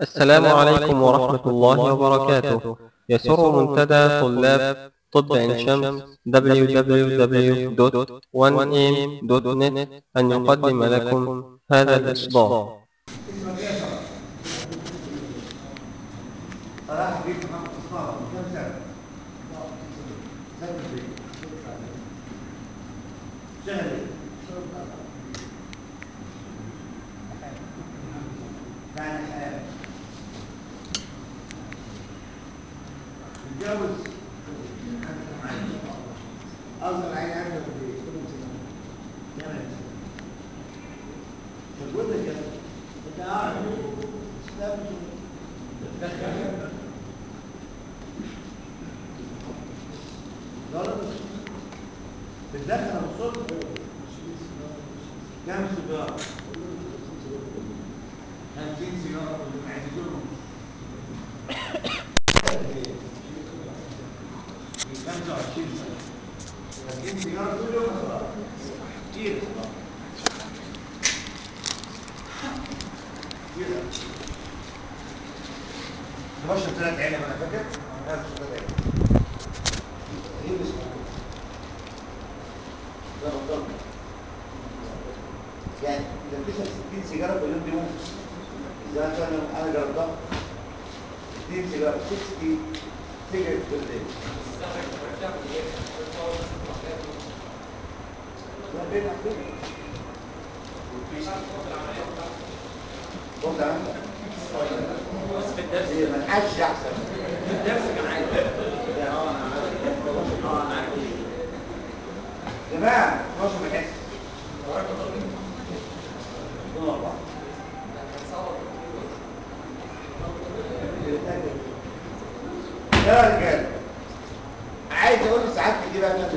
السلام عليكم ورحمة الله وبركاته يسر منتدى طلاب طب عين شمس www.1am.net أن يقدم لكم هذا الإصدار اسمك ايه يا صلاح؟ صلاح حبيب محمد مصطفى من كام سنة؟ سنة فين؟ شهر ايه؟ يعني حياة متجوز أصغر عين عنده قد ايه؟ ثمان شغلتك يا انت قاعد اسلام بتدخل الصبح كام سيجاره 50 سيجاره كل ما عايزينهم من 25 سنه 50 سيجاره كل يوم صلاه كتير كده بشرب ثلاث علب انا فاكر انا بشرب ثلاث علب ايه بسم الله ده غلطان يعني اذا بتشرب 60 سيجاره في اليوم دي ممكن اذا كان انا جربتها 60 سيجاره 60 سيجاره في الليل لا بين بين بص يا عم إيه، ما حدش احسن جماعه 12 مكان دول اربعه يا رجاله عايز اقول ساعات دي بقى من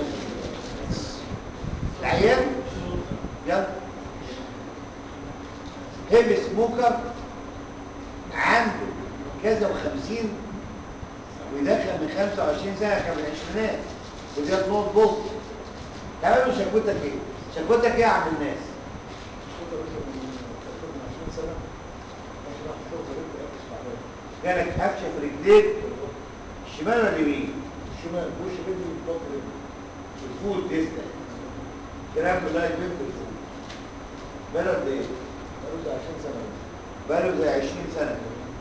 العيان يلا هيفي سموكر عنده كذا وخمسين ويدخل من 25 سنة كان من العشرينات ودي نقط بص تمام شكوتك ايه؟ شكوتك ايه يا عم الناس؟ جالك قفشه في رجليك الشمال ولا اليمين؟ الشمال وش رجلي بطن رجلي الفول تسلم كلام لا يتم في الفول بلد قد ايه؟ بقاله زي 20 سنة بقاله زي 20 سنة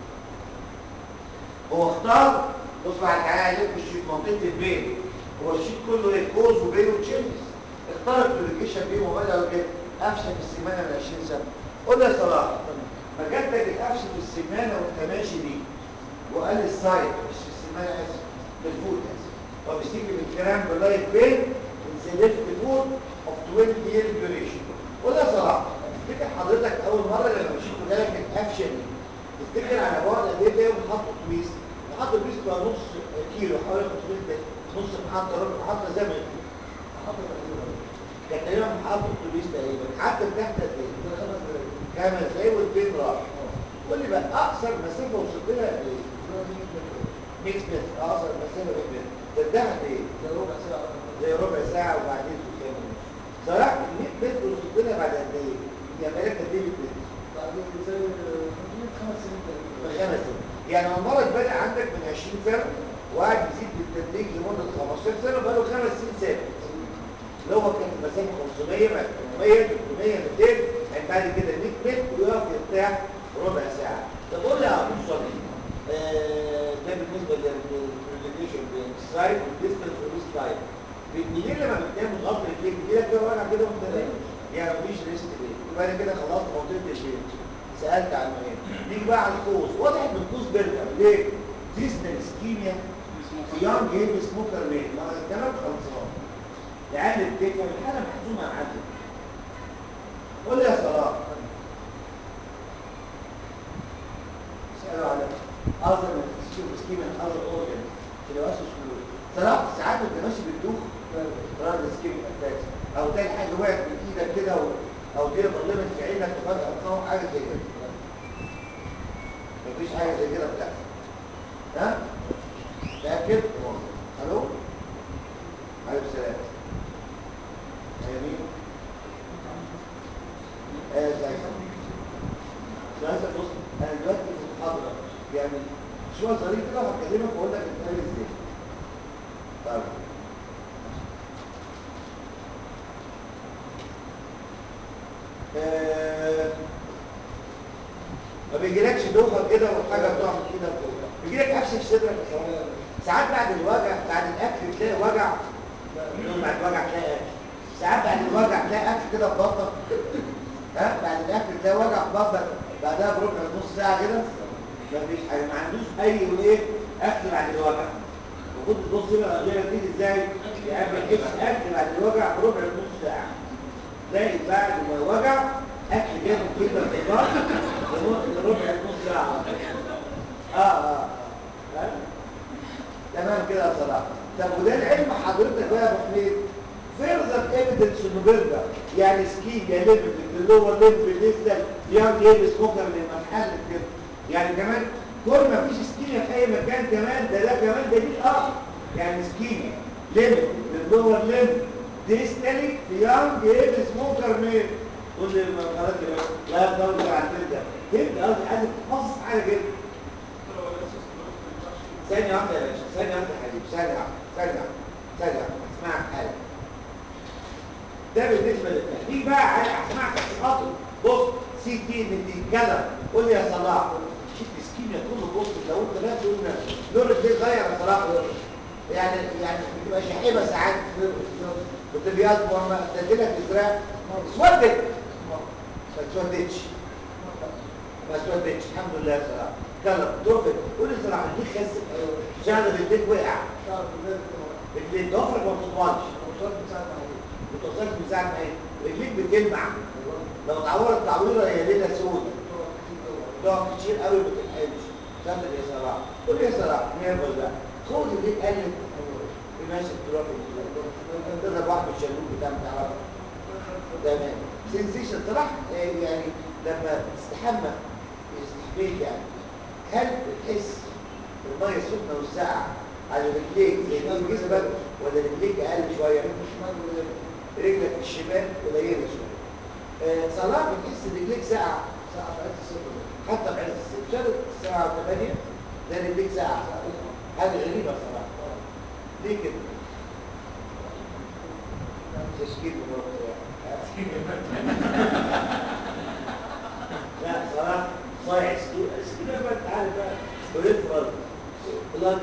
هو اختار بص بعد تعالى عليك الشيت منطقة البين هو الشيت كله ايه كوز وبين وتشيلز اختار الكوليكيشن بيه وبدأ كده قفشه في السمانة من 20 سنة قول لي يا صلاح ما جاتك القفشه في السمانة وانت ماشي دي وقال السايد مش في السمانة اسف في الفوت اسف هو بيشتكي من كلام بلايت بين in the left foot of 20 year duration قول لي يا صلاح تفتكر حضرتك اول مره لما مشيت جالك القفشه دي تفتكر على بعد قد ايه تلاقيهم حطوا اتوبيس محطه اتوبيس بقى نص كيلو حوالي 500 متر نص محطه ربع محطه زي ما يكون كانت تقريبا محطه اتوبيس تقريبا حتى تحت قد ايه؟ خمس دقايق خمس دقايق والبين راح قول لي بقى اقصر مسافه وصلت لها قد ايه؟ 100 متر اقصر مسافه 100 متر ده قد ايه؟ زي ربع ساعه زي ربع ساعه وبعدين تكمل صراحه ال 100 متر وصلت لها بعد قد ايه؟ يعني بقالك قد ايه 100 متر؟ بعد زي خمس سنين تقريبا خمس سنين يعني لو المرض بدأ عندك من 20 سنة وقعد يزيد بالتدريج لمدة 15 سنة بقى له خمس سنين ثابت اللي هو كانت مسافة 500 بقت 800 300 200 يعني بعد كده 100 متر ويقف يرتاح ربع ساعة طب قول لي يا ابو صديق ده بالنسبة للبريديكيشن بين السايد والديستنس والسلايد بالليل لما بتنام وتغطي رجليك ايدك كده وجع كده وانت نايم يعني مفيش ريست ليه يبقى انا كده خلصت منطقة البيت سألت عن مهم نيجي بقى على الكوز واضح ان الكوز بيرجع ليه؟ سيزنال اسكيميا في يونج هيفي سموكر ميل ما الكلام خلصان العيال بتفهم الحاله محزومه يا معلم قول لي يا صلاح اسالوا على اذر اسكيميا اذر اورجن في الواسع سكول صلاح ساعات انت ماشي بتدوخ ترى اسكيميا اتاك او تلاقي حاجه وقعت من ايدك كده او دي ظلمت في عينك وفجاه تقوم حاجه زي كده مفيش حاجه زي كده بتحصل ها تاكد الو عليكم السلام امين ايه ازيك لازم بص انا دلوقتي في محاضره يعني شويه ظريف كده وهكلمك واقول لك بتتعمل ازاي طيب آه، ما بيجيلكش دوخه كده وحاجه بتقع من ايدك وبتاع. بيجيلك قفش في صدرك يا صلاح. ساعات بعد الوجع بعد الاكل تلاقي وجع يوم بعد الوجع تلاقي اكل ساعات بعد الوجع تلاقي اكل كده في بطنك ها بعد الاكل تلاقي وجع في بطنك بعدها بربع نص ساعه كده مفيش حاجه ما عندوش اي ايه اكل بعد الوجع المفروض تبص بقى الغيره تيجي ازاي يعني بيحس اكل بعد الوجع بربع نص ساعه تلاقي بعد ما وجع اكل جامد جدا في البطن لربع نص ساعه اه اه اه تمام كده يا صلاح طب وده العلم حضرتك بقى يا ابو حميد فيرذر ايفيدنس انه بيرجع يعني سكين يا ليفل اللي هو ليفل ديستال يانج ايبس فوكر لما اتحلت كده يعني كمان كل ما فيش سكينيا في اي مكان كمان ده ده كمان دليل اخر يعني سكينيا ليفل اللي هو ليفل ديستالي يانج ايبس فوكر مين تقول لي ما خلاص كده لا ترجع على كده تبدا قصدي عايز تفصص حاجه كده ثانية واحدة يا باشا ثانية واحدة يا حبيبي ثانية واحدة ثانية واحدة ثانية واحدة اسمعك حاجة ده بالنسبة للتحقيق بقى على اسمعك خاطر بص سي تي اللي بيتكلم قول لي يا صلاح شوف مسكين يا طول بص لو انت بقى تقول لونك ليه اتغير يا صلاح يعني يعني بتبقى شحيبة ساعات بتبيض لما تديلك ازرق اسودت ما تسودتش ما اسودتش الحمد لله يا صلاح كلام تروفت قول لي صراحه دي خس شغله الديك وقع رجليك ضفرك ما بتطولش بتوصلش من ساعه ما هي رجليك بتلمع لو اتعورت تعويره هي ليله سود تقف كتير قوي ما بتلحقش شغل يا صلاح قول لي يا صلاح نعمل بقى خد اللي قلت ماشي تروح تضرب واحد بالشلوت بتاع بتاع تمام سنسيشن صراحه يعني لما تستحمى استحميك يعني هل بتحس الميه السخنه والساقعه على رجليك زي جسمك ولا رجليك اقل شويه رجلك الشمال قليله شويه آه صلاح بتحس رجليك ساقعه ساقعه في عز الصبح حتى في عز الصبح شرط الساعه 8 ده رجليك ساقعه حاجه غريبه صراحه ليه كده؟ تشكيل لا صراحه صايع سكين سكين بقى انت عارف بقى بريفرال بلاد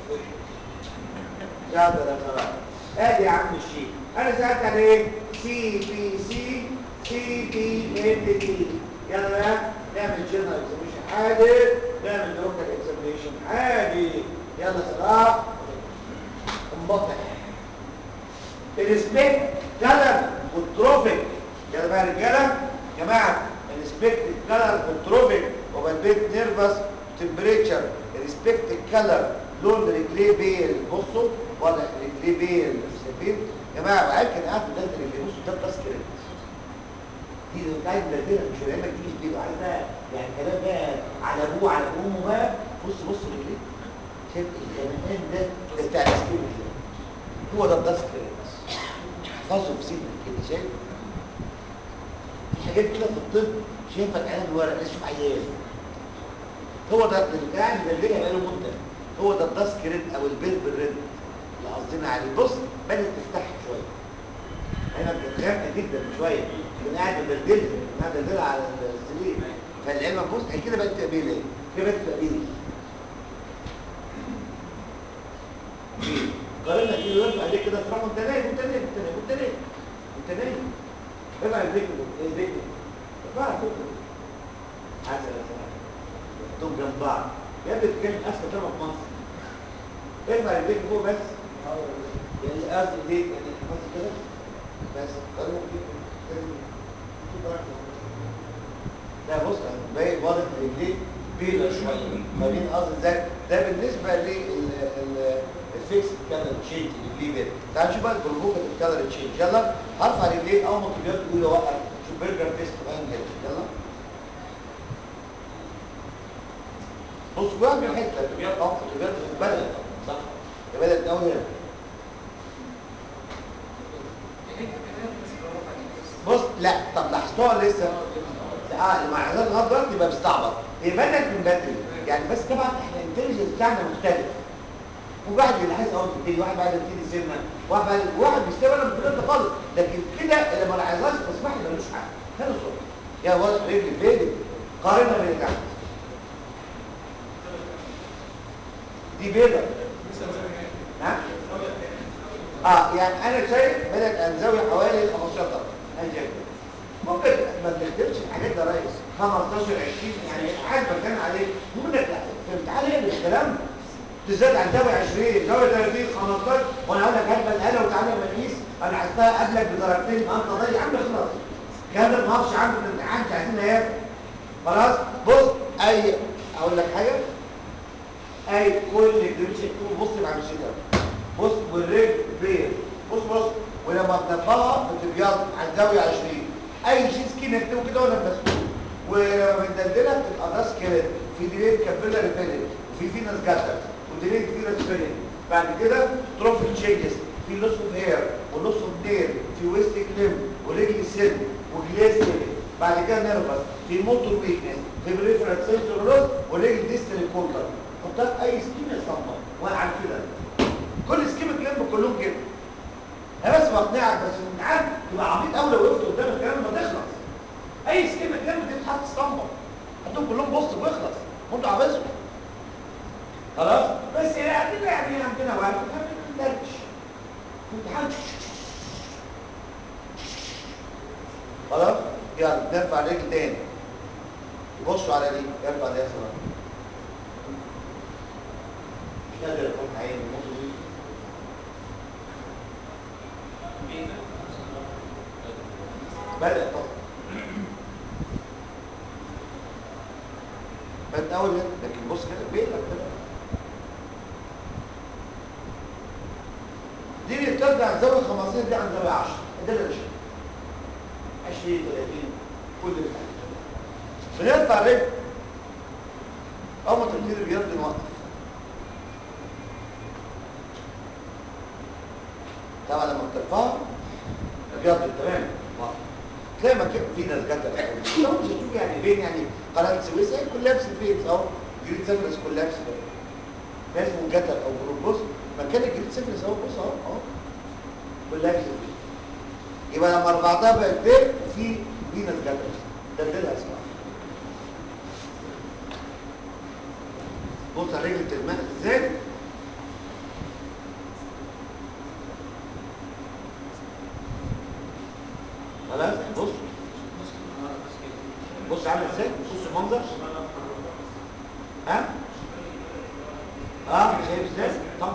شاطر يا صراحه ادي يا عم الشيء انا سالت على ايه سي بي سي سي بي ان تي يلا بقى نعمل جنرال اكزاميشن عادي نعمل لوكال اكزاميشن عادي يلا صلاح انبطح الريسبكت كلر والتروفيك يلا بقى يا رجاله يا جماعه الريسبكت كلر والتروفيك وبالبيت نيرفس تمبريتشر ريسبكت الكلر لون رجليه بيل بصوا واضح رجليه بيل شايفين يا جماعه العيال كان قاعد بجد رجليه بصوا ده التذكره دي لو قاعد مدينه مش هيعمل لك دي في ايده عارف بقى يعني كلام بقى على ابوه على امه بقى بص بص رجليه شايف الخنقان ده ده بتاع السكين هو ده التذكره احفظه في سنك كده شايف في حاجات كده في الطب شايفك على الورق لا شوف عيال هو ده اللي قاعد مدلجها بقاله مده هو ده الداسك ريد او البيرب ريد اللي قصدنا عليه بص بدات تفتح شويه هنا بتتغرق جدا شويه من قاعد مدلدلها من قاعد مدلدلها على السرير فالعلم بص هي كده بقت تقبيل ايه كده بقت تقبيل قارنها كده وارفع ايديك كده تروح وانت نايم وانت نايم وانت نايم وانت نايم وانت نايم ارفع ايديك ايديك ارفعها فوق حسن يا سلام دول جنب بعض يا ابني بتتكلم اسفل طبعا في مصر ارفع ايديك فوق بس يعني قصدي ايديك يعني قصدي كده بس قارنها كده لا بص باين واضح ان رجليك بيضة شويه ما بين قصدي ازاي ده بالنسبه للفيكس كالر تشينج رجليه بيضة تعال نشوف بقى البروفوكاتيف كالر تشينج يلا هرفع رجليك اول ما الطبيعات تقول له وقف شوف برجر فيست انجل يلا بص بقى من حته الطبيعات اه الطبيعات بدات صح بدات اول هنا بص لا طب لاحظتوها لسه اه المعلومات لغايه دلوقتي يبقى بيستعبط هي بدات من بدري يعني بس طبعا احنا الانتليجنس بتاعنا مختلف وواحد اللي عايز اول تبتدي واحد بعد يبتدي سنه واحد بعد واحد بيستوعب من الكلام ده خالص لكن كده لما العظاظ تسمح لي ملوش حل خلص يا واد رجل بيدك قارنها بين تحت دي بيضة ها اه يعني انا شايف بدات انزوي حوالي 15 درجه انا شايف كده. ممكن ما تختلفش الحاجات ده يا ريس 15 20 يعني حاجه بتكلم عليه ممكن انك في الامتحان ايه الكلام ده تزداد عن زاويه 20 زاويه 30 15 وانا هقول لك هات الاله وتعالى مقيس انا عايزها قبلك بدرجتين انت ضيع يا عم خلاص الكلام ده ما اعرفش عنه في الامتحان مش عايزين نيابه خلاص بص اي اقول لك حاجه اي كل جريشن بص مع الشتاء بص والرجل بيض بص بص ولما بنطلعها بتبيض عن زاويه 20 اي شيء سكين اكتبه كده وانا مسؤول ولما بندلدلها بتبقى راس كده في ديلين كابيلا ريفيلنج وفي فينس جاتر وديلين فينس فيلنج بعد كده تروفيك تشينجز في لوس اوف هير ولوس اوف نير في ويست كليم ورجل سن وجليس بعد كده نيرفس في موتور ويكنس في بريفرال سنتر لوس ورجل ديستال كولتر حطها في اي سكيم يصمم واقع كده كل سكيم كليم كلهم كده انا بس بقنعك بس الامتحان تبقى عبيط قوي لو وقفت قدام الكلام ما تخلص اي سكيم كليم دي بتتحط اسطمبه هتقول كلهم بص ويخلص وانتوا عاوزهم خلاص بس يعني يعني عندنا وقت ما بندردش الامتحان خلاص يلا نرفع رجل تاني بصوا على دي ارفع دي يا صلاح مش قادر اكون عين الموضوع دي بدأ طبعا بدأ أول يوم لكن بص كده بيقلب كده دي اللي بتبدأ عن زاوية 15 دي عن زاوية 10 ده اللي بشوف 20 30 كل اللي بنرفع رجل أول ما تبتدي الرياض بنوقف طبعا لما بترفعها الرياض تمام واقف تلاقي مكان في ناس جت لو مش هتشوف يعني فين يعني قناه السويس هي كولابس فين اهو جريد سيفرس كولابس ده اسمه جتر او جروب بص مكان الجريد سيفرس اهو بص اهو اهو كولابس فين يبقى لما رفعتها بقت فين وفي فينس جتر دلدلها اسمها بص على رجل الماء ازاي خلاص بص بص عامل ازاي بص المنظر ها اه شايف ازاي طبعا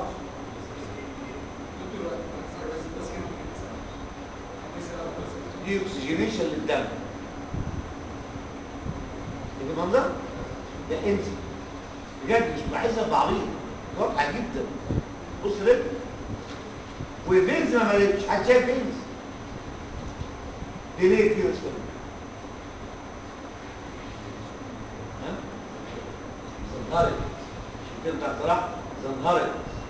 دي اكسجينيشن للدم شايف المنظر ده انسي بجد مش بحسها بعبيط واضحه جدا بص رجل وفينز ما مالتش حد شايف فينز دي ليه كده استنى ها زنهرت كده بتاع صلاح زنهرت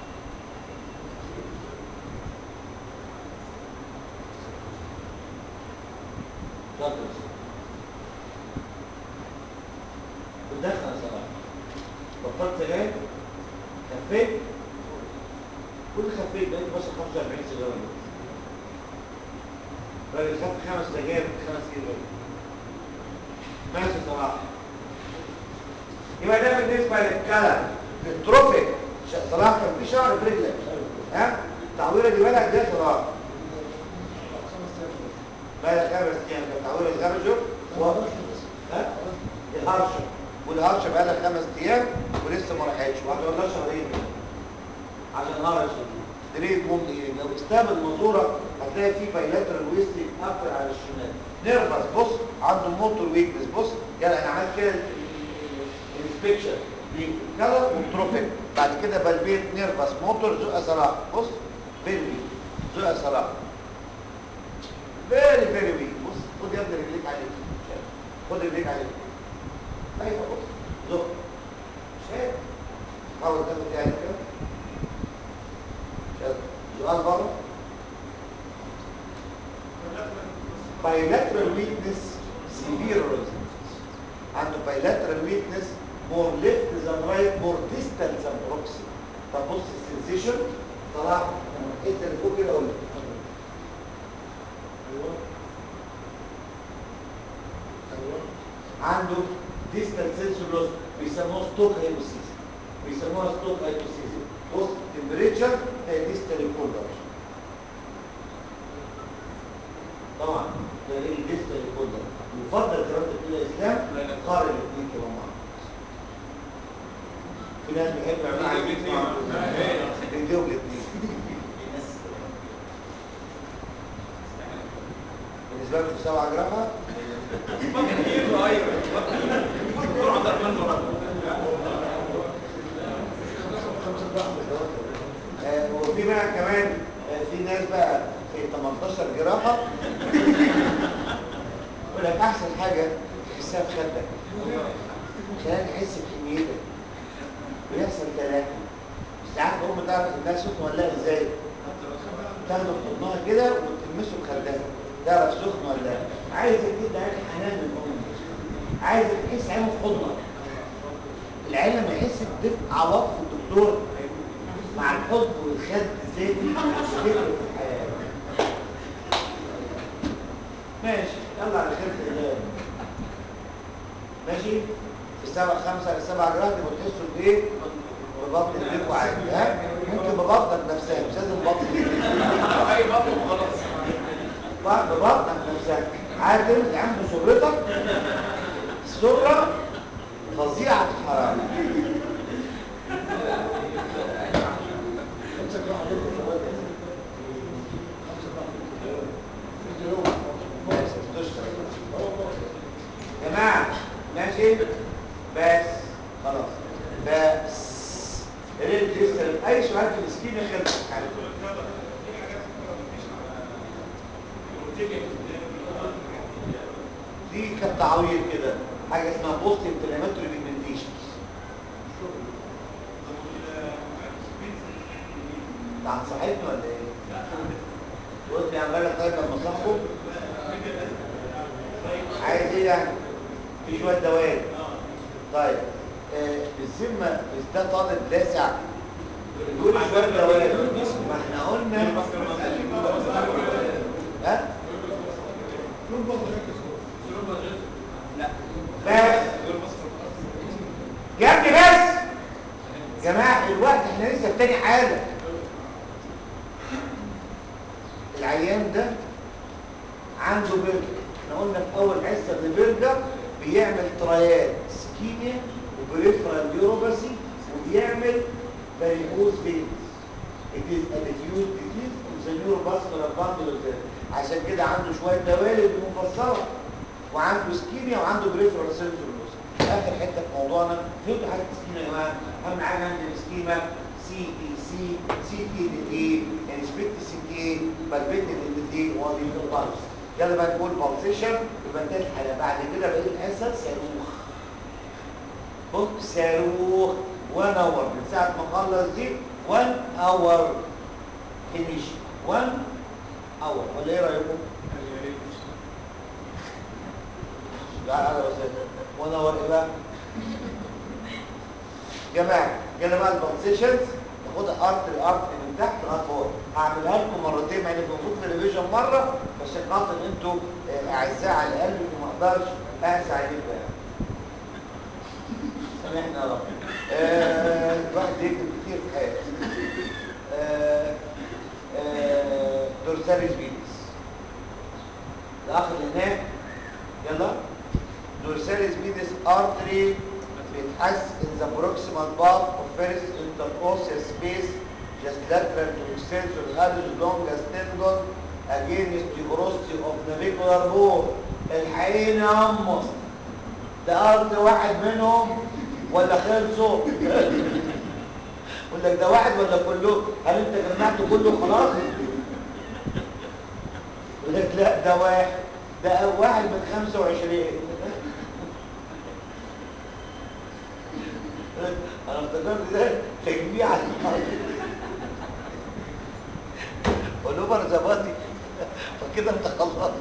شاطر بتدخل يا صلاح بطلت سجاير خفيت كل خفيت بقيت بشرب 45 سيجاره راجل خد خمس سجاير خمس كيلو ماشي صراحه يبقى ده بالنسبه للكلام للتروفيك صلاح كان في شعر في رجلك ها التعويره دي بالك ده صلاح بالك خمس ايام التعويره الغرجه و ها الهرشه والهرشه بقى لها خمس ايام ولسه ما راحتش وهتقعد لها شهرين عشان هرش دريد ممكن ايه لو استقبل الماسوره هتلاقي فيه بايلاترال ويستنج اكتر على الشمال نيرفس بص عنده موتور ويكنس بص يعني انا عملت كده الانسبكشن كده وتروفيك بعد كده بالبيت نيرفس موتور زق صلاح بص فيري زق صلاح فيري فيري ويك بص خد يا ابني رجليك عليك خد رجليك عليك ايوه بص زق شايف حاول تاخد يعني كده سؤال بره bilateral weakness severe resistance عنده bilateral weakness الزمرايت مور ديستال ذان بروكسيمال طب بص السنسيشن طلع انت اللي فوق كده قول لي عنده ديستال سنسور لوس بيسموه ستوك هايبوسيس بيسموها ستوك هايبوسيس بص التمبريتشر هي ديستال كولر طبعا ده ايه الديستال كولر يفضل كرامة الاسلام قارن الاثنين كده مع بعض في ناس بيحبوا يعملوا عايزين يديهم الاثنين بالنسبه لكم سبعة جرامها آه، وفي بقى كمان آه، في ناس بقى في 18 جراحة يقول لك أحسن حاجة تحسها في خدك عشان تحس بحنيتك ويحصل تلاحم ساعات الأم تعرف إنها سخنة ولا لا إزاي؟ تاخده في حضنها كده وتلمسه بخدها تعرف سخن ولا لا عايزك تدي عين حنان من الأم عايزك تحس عينه في حضنك العين لما يحس بدفء عواطف الدكتور مع الحب والخد ازاي بتفرق في الحياه ماشي يلا على خير الله ماشي في السبع خمسة للسبع جرام تبقوا تحسوا بايه؟ ببطن ايديكم عادي ها؟ ممكن ببطنك نفسها مش لازم بطن اي بطل وخلاص بقى ببطنك نفسها عارف تمسك عند سرتك السرة فظيعة الحرارة ماشي تشكر جماعة ماشي بس خلاص بس ريد جيستر اي سؤال في السكين خلص حاجة دي كانت تعويض كده حاجة اسمها بوست انفلاماتوري بيجمنتيشنز ده عن صحتنا ولا ايه؟ قلت يا عمالة طيب لما صاحبه عايز ايه يعني؟ في شوية دوائر طيب آه بالذمة بس ده طالب لاسع يقول شوية دوائر ما احنا قلنا ها؟ بس يا ابني بس جماعة الوقت احنا لسه في تاني حالة العيان ده عنده برجر احنا قلنا في اول حصة ان البرجر بيعمل ترايات سكيميا وبريفرال نيوروباثي وبيعمل varicose veins it is a diffuse disease of the neurovascular bundle of the عشان كده عنده شوية دوالب مفسرة وعنده سكيميا وعنده بريفرال سيرجرز اخر حته في موضوعنا فهمتوا حاجه السكيميا يا جماعه اهم حاجه عند السكيما سي اي سي سي تي دي اي انسبكت سي تي اي بالبيت ال تي ودي البلس يلا بقى نقول بالسيشن يبقى انتهت الحلقه بعد كده بقيت الحصه صاروخ بص صاروخ 1 اور من ساعه ما اخلص دي 1 اور فينيش 1 اور ولا ايه رايكم؟ لا انا بس وانا ورق بقى جماعه جينا بقى البلسيشنز ناخدها ارت الارت من تحت لغايه فوق هعملها لكم مرتين مع ان المفروض في الريفيجن مره بس عشان خاطر انتوا آه، اعزاء على قلبي وما اقدرش اقسى عليكم يعني سامحنا يا رب آه، الواحد بيكتب كتير في حياته آه، آه، دورساليس فينس الاخ اللي هناك يلا دورساليس فينس ارتري بيتحس in the proximal part of first interosseous space just lateral to extensor halus longus tendon against tuberosity of navicular bone الحقيقة يا أمه ده أرض واحد منهم ولا خلصوا يقول لك ده واحد ولا كله هل انت جمعته كله خلاص يقول لك لا ده واحد ده واحد من 25 انا افتكرت ده تجميع على الارض ولوبر زبادي فكده انت خلصت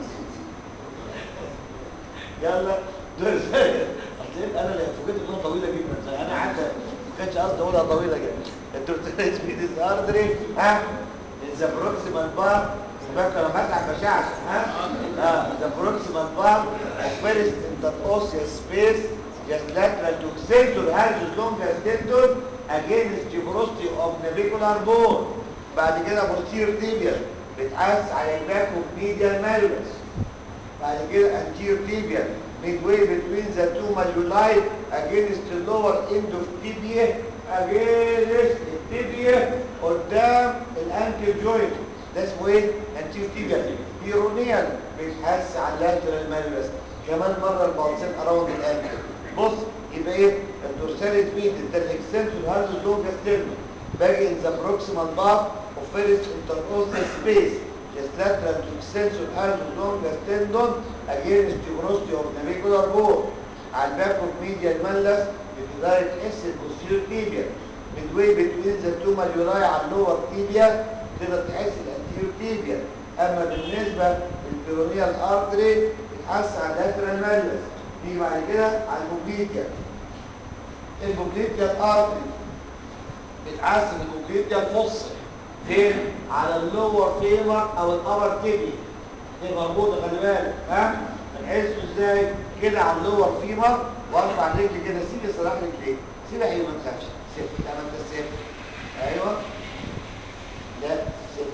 يلا دول اصل انا اللي فوجئت انها طويله جدا زي انا قعدت كانش قصدي اقولها طويله كده الدورساليس ميديس ارتري ها ذا بروكسيمال بار فاكر انا بتعب بشعش ها اه ذا بروكسيمال بار فيرست انتروسيال سبيس just lateral to extensor has as long as tendon against tuberosity of navicular bone بعد كده posterior tibial بتقاس على الباك of medial malleus بعد كده anterior tibial midway between the two malleoli against the lower end of tibia against التibia قدام الانكل جوينت ده اسمه ايه anterior tibial بيرونيال بيتحس على اللاترال malleus كمان مره البالسين اراوند الانكل بص يبقى ايه الدورساليس بيت ده الاكستنسور هاردوس لونجاس تيرمين باجي in the proximal part of first interosseous space just lateral to extensor hardus longus tendon against tuberosity of navicular bone على الباك اوف medial malleus بتقدر تحس البوستيريور تيبيا midway between the two malleoli على اللور تيبيا تقدر تحس الانتيريور تيبيا اما بالنسبه للبيرونيال ارتري بتحس على اللاترال مالس نيجي بعد كده على البوبليتيا البوبليتيا ارتري بتعسل البوبليتيا الفص فين على اللور فيمر او الابر تيبي دي مربوطه خلي بالك ها بنحسه ازاي كده على اللور فيمر وارفع رجلي كده سيبي صلاح رجليك سيبها ايوه ما تخافش سيب لا ما انت سيب ايوه لا سيب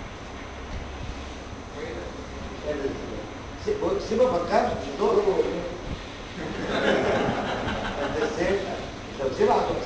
سيب سيبها ما تخافش مش دور انت سيب لو سيبها هتبقى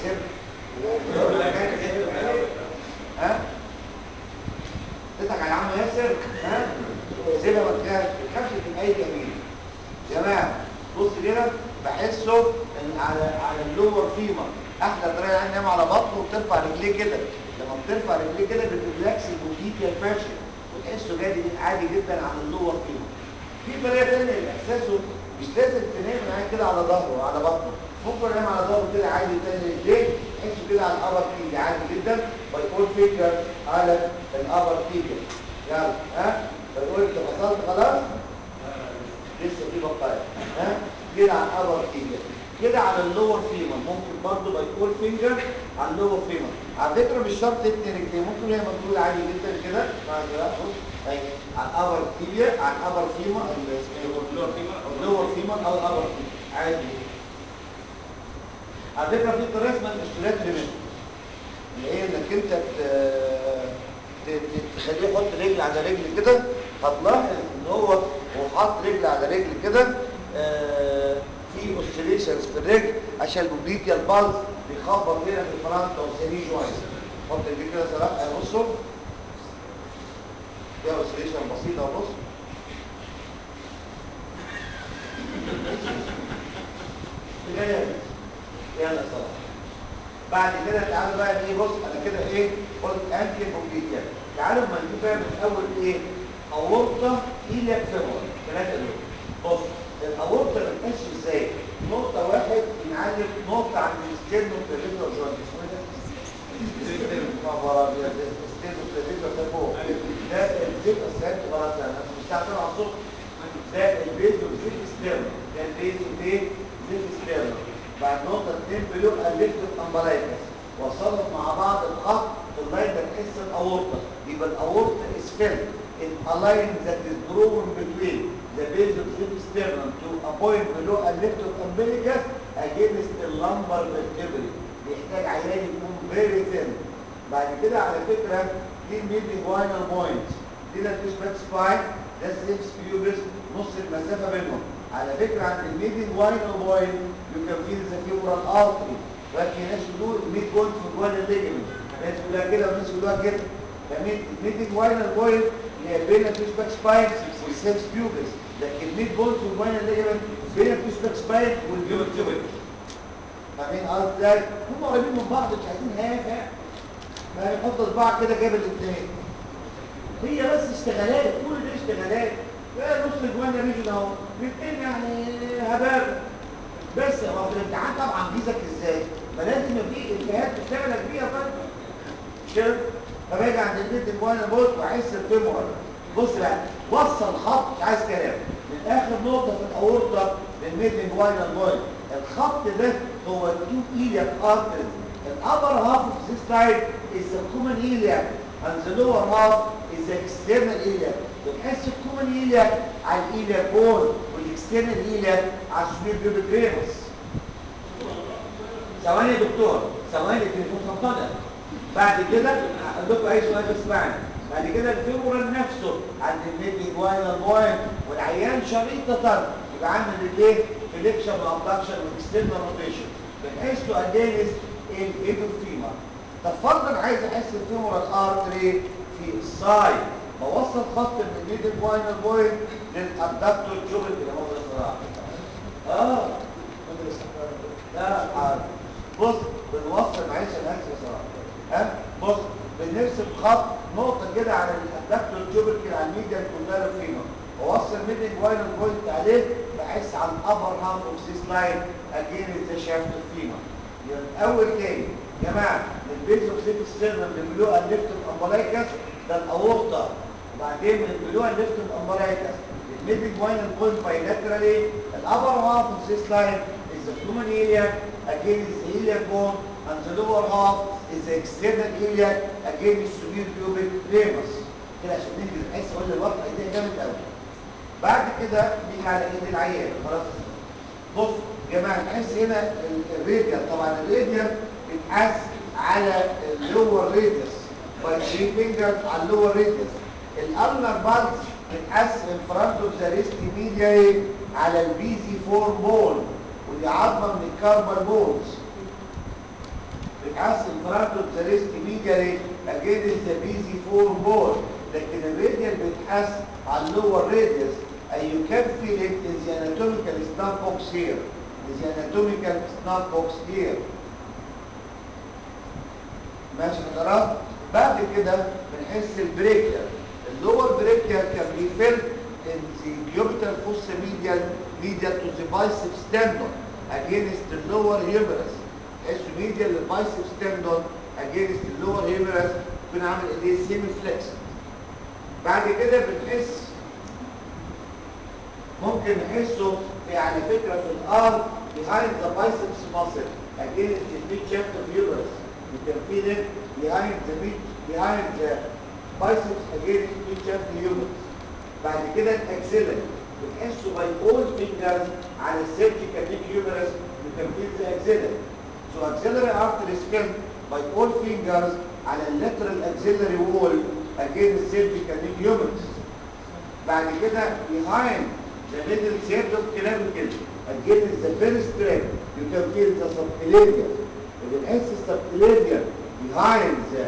سيب ها تضحك على عم ياسر ها سيبها ما تخافش ما تخافش من اي جميل يا جماعه بص كده بحسه ان على على اللور فيمر احلى طريقه يعني نايم على بطنه وبترفع رجليه كده لما بترفع رجليه كده بتريلاكس البوبليتيا الفاشل وتحسه جادي عادي جدا على اللور فيمر في طريقه ثانيه لاحساسه مش لازم تنام معاه كده على ظهره على بطنه ممكن ينام على ظهره كده عادي تاني رجليه تحسه كده على الابر تيجي عادي جدا ويقول فكر على الابر تيجي يلا ها فيقول انت فصلت خلاص لسه في بقايا ها كده على الابر تيجي كده على اللور فيمر ممكن برضه بيقول فينجر على اللور فيمر على فكره مش شرط تبني رجليه ممكن هي مجهود عادي جدا كده بعد كده بص اهي على الابر تيبيا على الابر فيمر اللور فيمر اللور فيمر او الابر فيمر عادي على فكره في طريقه اسمها الاستولات ريمين اللي هي انك انت تخليه يحط رجل على رجل كده هتلاحظ ان هو هو حاطط رجل على رجل كده آه في اوسيليشنز في الرجل عشان البوبليتيا البالز بيخبط هنا في الفرنت او سيمي جوينت حط الرجل كده صراحه بصوا دي اوسيليشن بسيطه بص بدايه يلا صراحه بعد كده تعالوا بقى ايه بص انا كده ايه قلت انكل بوبليتيا تعالوا ما نجيب بقى من اول ايه اورطه الى فيمور ثلاثه دول بص الاورطه بتمشي ازاي نقطه واحد نعلم نقطه عند الستيرنو بريفيتور جوينت اسمه ايه ده خبر ابيض الستيرنو بريفيتور ده فوق ده الزيت السيرت غلط انا مش ساعه على الصبح ده البيز والزيت ستيرنو ده البيز وفيه زيت ستيرنو بعد نقطه اثنين بلوك الليفت امبلايكس وصلت مع بعض الخط في اللاين ده تحس الاورطه يبقى الاورطه از فيلد in a line that is drawn between the base of the sternum to a point below a left of umbilicus against the lumbar vertebrae بيحتاج عيان يكون very thin بعد كده على فكرة دي الميدنج واينال بوينت دي ده الفيشباك سباين ده السيبس بيوبس نص المسافة بينهم على فكرة عند الميدنج واينال بوينت you can feel the femoral artery ولكن ناس يقولوا الميد بوينت في الجوال الليجمنت ناس يقولوها كده وناس يقولوها كده فالميدنج واينال بوينت اللي هي بين الفيشباك سباين والسيبس بيوبس لكن الميد بوينت في الجوال الليجمنت بين الفيشباك سباين والبيوبس فاهمين قصدي ازاي؟ هم قريبين من بعض مش عايزين حاجه ما يحط صباع كده جاب الاثنين هي بس اشتغالات كل دي اشتغالات بقى نص الجوان ريجن اهو الاثنين يعني هباب بس هو في الامتحان طبعا جيزك ازاي؟ ما لازم يبقى في اتجاهات تشتغلك بيها طيب كده فباجي عند البيت الجوان بص واحس الفيمورال بص بقى وصل خط مش عايز كلام من اخر نقطه في الاورطه للميدنج واينال بوينت الخط ده هو التو ايلياك ارترز upper half of this line is the common iliac and the lower half is the external iliac بنحس الكومن iliac على الإيلياك بون والاكسترنال iliac على السوبر بيوبيك ريمس ثواني يا دكتور ثواني التليفون اتفضل بعد كده هقول لكم اي سؤال اسمعني بعد كده الفيمورال نفسه عند الميدي جواينال بوينت والعيان شريطة يبقى عامل الايه فليكشن وابدكشن واكسترنال روتيشن بنحس له اجينست الفيمور طب فرضا عايز احس الفيمورال ارتري في السايد بوصل خط من الميدي جواينال بوينت للابدكتور جوبل كده هو ده الصراحه اه لا عارف بص بنوصل معلش انا اسف صراحه ها بص بنرسم خط نقطه كده على الادكتور جوبل كده على الميديا كلها فيما واوصل ميديا جواينال بوينت عليه بحس على الابر هاند اوف ذيس لاين اجين ذا شافت فيما يبقى اول تاني يا جماعه البيز اوف سيت ستيرنم من بلو الليفت الامبلايكس ده الاورطه وبعدين من بلو الليفت الامبلايكس الميديا جواينال بوينت بايلاترالي الابر هاف اوف ذيس لاين is the common iliac against the iliac bone and the lower half is the external iliac against superior pubic ramus كده عشان ننجز بحيث اقول الوضع ده جامد قوي بعد كده نيجي على ايد العيان خلاص بص يا جماعه نحس هنا الراديال طبعا الراديال بيتحس على اللور راديوس باي 3 فينجرز على اللور راديوس الالنر بالز بتحس ان فرونت اوف ذا ريست ميديا على البيزي فور بون ودي عظمه من الكاربال بونز بتحس ان فرونت اوف ذا ريست ميديا اجينست ذا بيزي فور بون لكن الراديال بيتحس على اللور راديوس and you can feel it in the anatomical snap box here in the anatomical snap box here ماشي حضرات بعد كده بنحس البريكير اللور بريكير كان بيفل in the cubital fossa medial medial to the biceps tendon against the lower humerus تحس medial للbiceps tendon against the lower humerus بنعمل ايديه سيمي فليكس بعد كده بنحس ممكن نحسه في على فكرة في الارم behind the biceps muscle against the mid shaft of humerus you can feel it behind the mid behind the biceps against mid shaft humerus بعد كده الاكسلري بنحسه by all fingers على السيرجيكال neck humerus you can feel the axillary so axillary artery skin by all fingers على lateral axillary wall against cervical neck humerus بعد كده behind the middle third of clavicle against the first rib you can feel the subclavian وبنحس subclavian behind the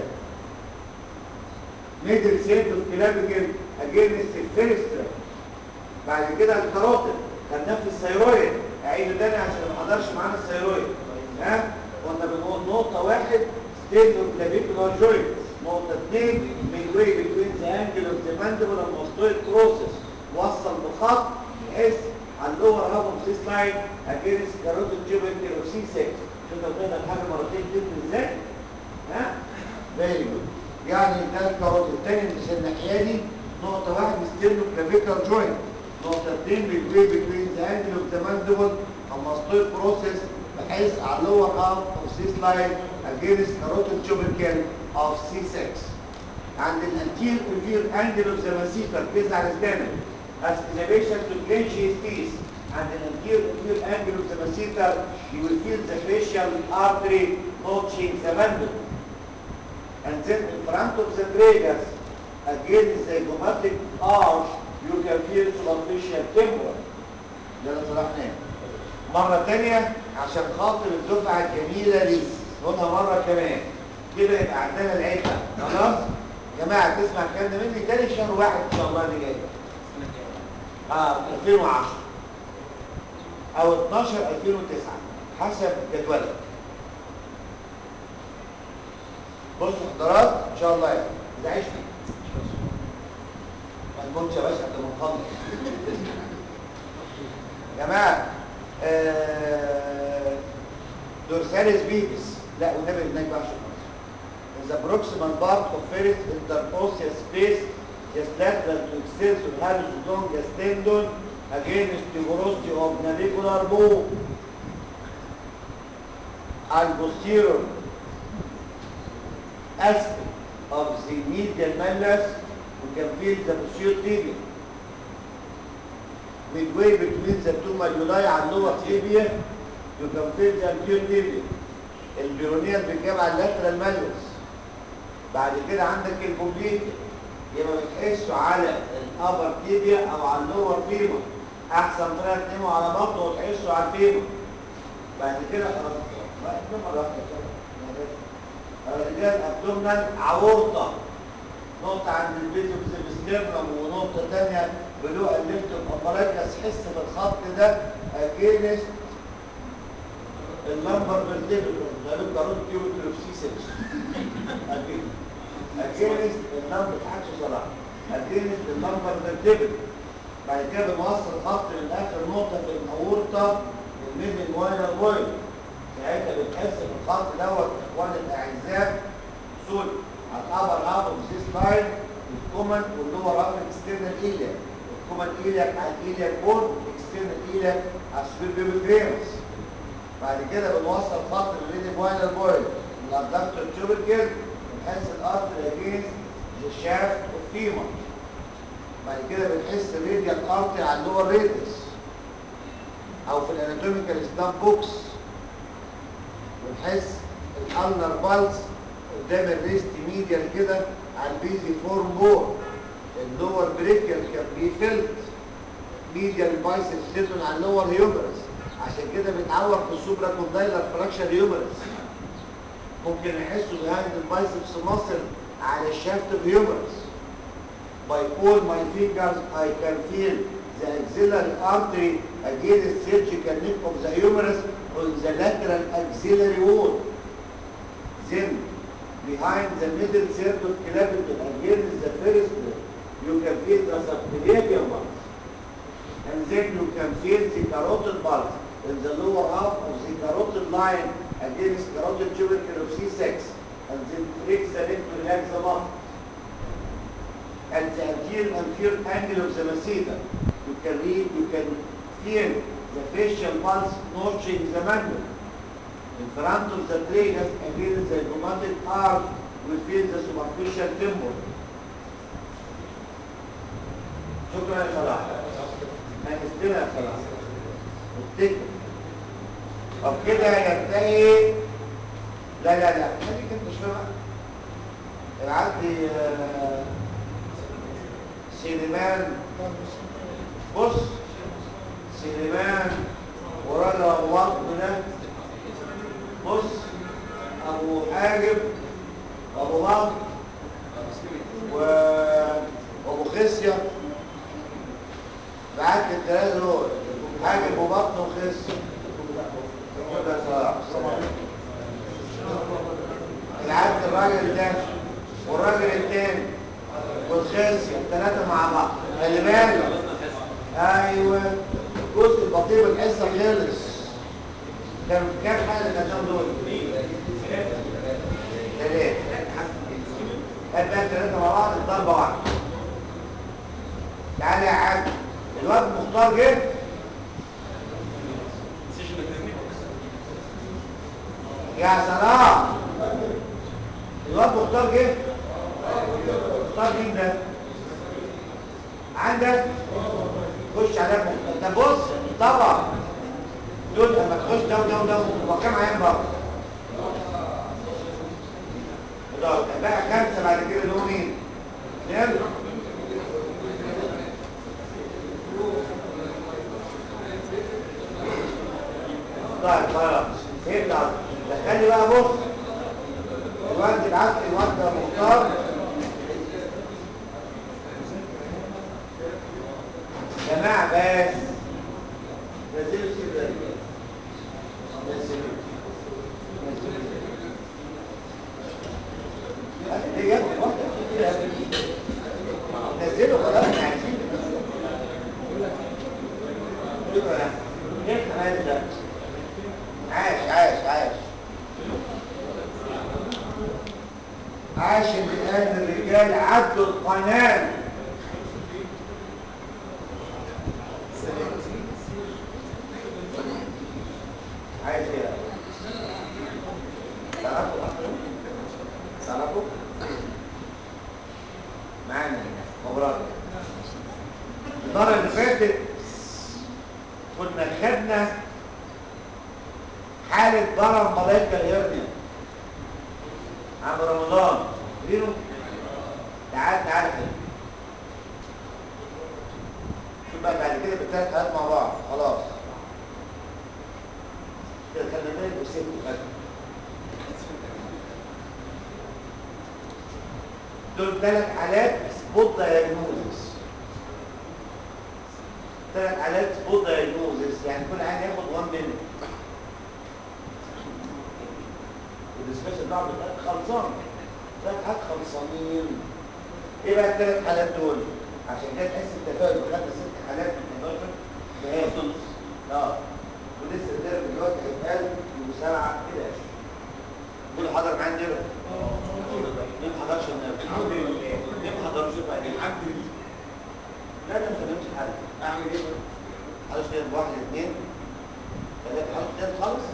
middle third of clavicle against the first rib بعد كده الكاروتيد خدناه في الثيرويد اعيده تاني عشان ما حضرش معانا الثيرويد ها كنا بنقول نقطه واحد state of clavicular joint نقطه اثنين midway between the angle of the mandible and mastoid process وصل بخط بحيث على اللور هاف اوف ذيس لاين اجينست كاروتيد جوبنتي اوف سي 6 شوف تقدر حاجه مرتين تكتب ازاي ها فيري جود يعني ده الكاروتيد الثاني مش الناحيه دي نقطه واحد ستيرنو كلافيكال جوينت نقطه اثنين بيتوي بتوين ذا انجل اوف ذا ماندبل الماستويد بروسيس بحيث على اللور هاف اوف ذيس لاين اجينست كاروتيد جوبنتي اوف سي 6 عند الانتير inferior angle of the masseter based على الثاني as the patient to clench his teeth and the anterior inferior angle of the masseter you will feel the facial artery notching the mandible and then in front of the tragus against the zygomatic arch you can feel superficial temporal ده اللي صلحناه مرة تانية عشان خاطر الدفعة الجميلة دي نقولها مرة كمان كده يبقى عندنا العدة خلاص يا جماعة تسمع الكلام ده مني تاني شهر واحد ان شاء الله اللي جاي اه 2010 او 12 2009 حسب جدولك بصوا حضرات ان شاء الله يعني اذا عشت ما تموتش يا باشا قبل ما نخلص يا جماعه آه دورساليس بيبس لا والنبي هناك بقى عشان the proximal part of first interosseous space is lateral to extensor halus longus tendon against the velocity of navicular bone. Al posterior aspect of the medial malleus we can feel the posterior tibia midway between the two malleoli على lower tibia you can feel the anterior tibia البيرونيال بتجاب على اللاترال مالوس بعد كده عندك البوبليك يبقى بتحسه على الابر تيبيا او على اللور فيما احسن طريقه تنمو على بطنه وتحسه على الفيما بعد كده خلاص بقى مره واحده كده بعد كده الابدومنال عورطه نقطه عند البيزوس الستيرنم ونقطه ثانيه بلوع الليفت الابراكس حس في الخط ده اجينست اللمبر فيرتيبل ده له قانون كيوتروفسيسس اجين اجينست اللمبر تحكش صراحه اجينست اللمبر فيرتيبل بعد كده بنوصل خط من اخر نقطه في الاورطه الميدل واينر بوينت ساعتها بتحس في الخط دوت اخوان الاعزاء سوري على الابر هاف اوف ذيس لاين الكومن واللور هاف اكسترنال ايليا الكومن ايلياك على الايلياك بون الاكسترنال ايلياك على السوبر بيبي فيمس بعد كده بنوصل خط الميدل واينر بوينت الابدكتور تيوبركل بنحس الارتر اجينست ذا شافت اوف فيمر بعد كده بنحس الراديال ارتري على اللور ريدس او في الاناتوميكال ستام بوكس ونحس الالنر بالز قدام الريست ميديال كده على البيزي فورم بور اللور بريكل كان بيفلت ميديال بايسب تندون على اللور هيومرس عشان كده بيتعور في السوبرا كوندايلر فراكشر هيومرس ممكن نحسه بهاند البايسبس ماسل على الشافت اوف هيومرس by all my fingers I can feel the axillary artery against surgical neck of the humerus on the lateral axillary wall. Then behind the middle third of clavicle against the first you can feel the subclavian pulse. And then you can feel the carotid pulse in the lower half of the carotid line against carotid tubercle of C6 and then flex the neck to relax the muscle. at the anterior anterior angle of the masseter. You can read, you can feel the facial pulse notching the manual. In front of the tragus against the rheumatic arch, we feel the superficial temple. شكرا يا صلاح. هنستنى يا صلاح. افتكر. طب كده ينتهي لا لا لا خليك انت شويه العدي آه سليمان بص سليمان وراجل ابو بكر ده بص ابو حاجب وابو بكر وابو خسيه بعت الثلاثه دول حاجب وبطن وخسيه كده صلاح العبد الراجل ده والراجل التاني والخاسية الثلاثة مع بعض خلي بالك ايوه جزء البطيء الحصة خلص كان كام حاجة كانوا دول؟ ثلاثة هات بقى الثلاثة مع بعض الضربة واحدة تعالى يا عم الواد مختار جه يا سلام الواد مختار جه مختار مين ده عندك خش على مختار طب بص طبعا دول لما تخش ده وده وده وكام عيان بره ده بقى خمسه بعد كده اللي هو مين؟ نعم طيب خلاص فهمت دخلي بقى بص الواد العسل الواد ده مختار جماعة بس نزلوا السيب ده نزلوا ليه يا ابني واحدة كده يا ابني نزلوا خلاص احنا عايزين ايه كمان ده عاش عاش عاش عاش الآن الرجال عدوا القناة عايز ايه تعرفوا تعرفوا معانا مبروك المره اللي فاتت كنا خدنا حاله ضرر ملايكه الهرنيا عم رمضان فاكرينه تعال تعال كده شوف بقى بعد كده بالثلاث حالات مع بعض خلاص كده خلينا بالك وسيبت خدنا دول ثلاث حالات سبوت دايجنوزس ثلاث حالات سبوت دايجنوزس يعني كل عيان ياخد 1 مينت والسبيشال بتاعه بتاعك خلصان ثلاث حالات خلصانين ايه بقى الثلاث حالات دول عشان كده تحس التفاؤل خدنا ست حالات من 11 فاهم اه ولسه الدرب دلوقتي هيتقال بسرعه كده كل حضر معانا درب ليه ما حضرش النبي الحمد لله ليه ما حضرش بقى الحمد لله لا لا انت مش حل اعمل ايه بقى حضرش كده بواحد اثنين ثلاثة حضرش كده خالص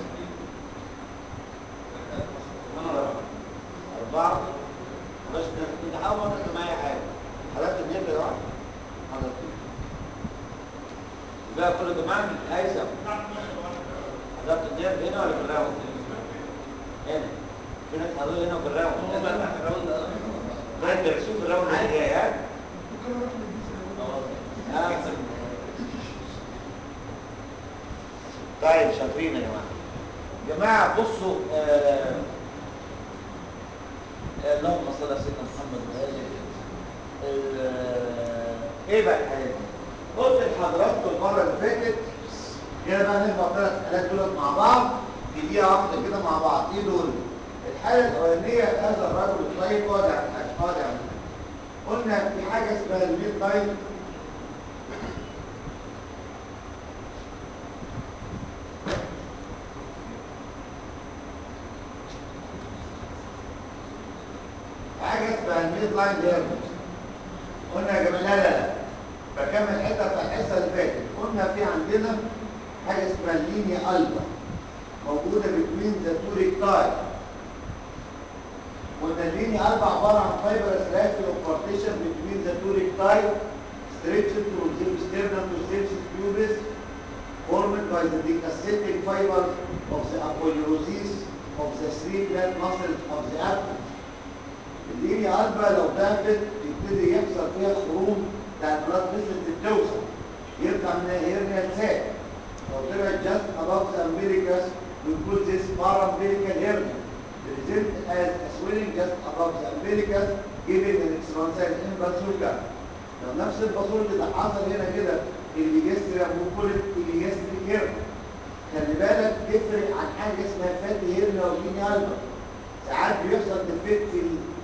أربعة بس انت حاول ما تكتب معايا حاجة حضرت النية يا جماعة حضرت بقى كل جماعة هيثم حضرت النية هنا ولا في الراوند؟ هنا في ناس حضروا هنا في الراوند لا انت بتشوف الراوند اللي جاي ها؟ آه. طيب شاطرين يا جماعه جماعه بصوا آه آه، اللهم صل على سيدنا محمد وآله آه، ايه بقى الحاجات دي؟ قلت لحضراتكم المره اللي فاتت كده بقى نرفع ثلاث حالات دول مع بعض في دقيقه واحده كده مع بعض ايه دول؟ الحاله الاولانيه هذا الرجل الطيب قاعد على الحاجه قاعد على قلنا في حاجه اسمها الميد نايت حاجه اسمها الميد لاين هيرمز قلنا يا جماعه لا لا لا بكمل حته بتاع الحصه اللي فاتت قلنا في عندنا حاجه اسمها اللينيا البا موجوده بين ذا تو ريكتاي قلنا اللينيا البا عباره عن فايبر سلاكل اوف بارتيشن بين ذا تو ريكتاي stretched from the sternum to sepsis pubis formed by the decasseting fiber of the aponeurosis of the three flat muscles of the abdomen اللينيا البا لو ضعفت يبتدي يحصل فيها خروم بتاع البلاد فيسلز التوسع يطلع من هيرنيا لساك لو طلعت just above the umbilicus we call this parumbilical hernia present as a swelling just above the umbilicus giving an expansile impulse لو نفس الباصول اللي حصل هنا كده اللي بيجسر ممكن اللي يجسر هيرنيا خلي بالك تفرق عن حاجه اسمها فاتي هيرنيا واللينيا البا ساعات بيحصل ديفكت في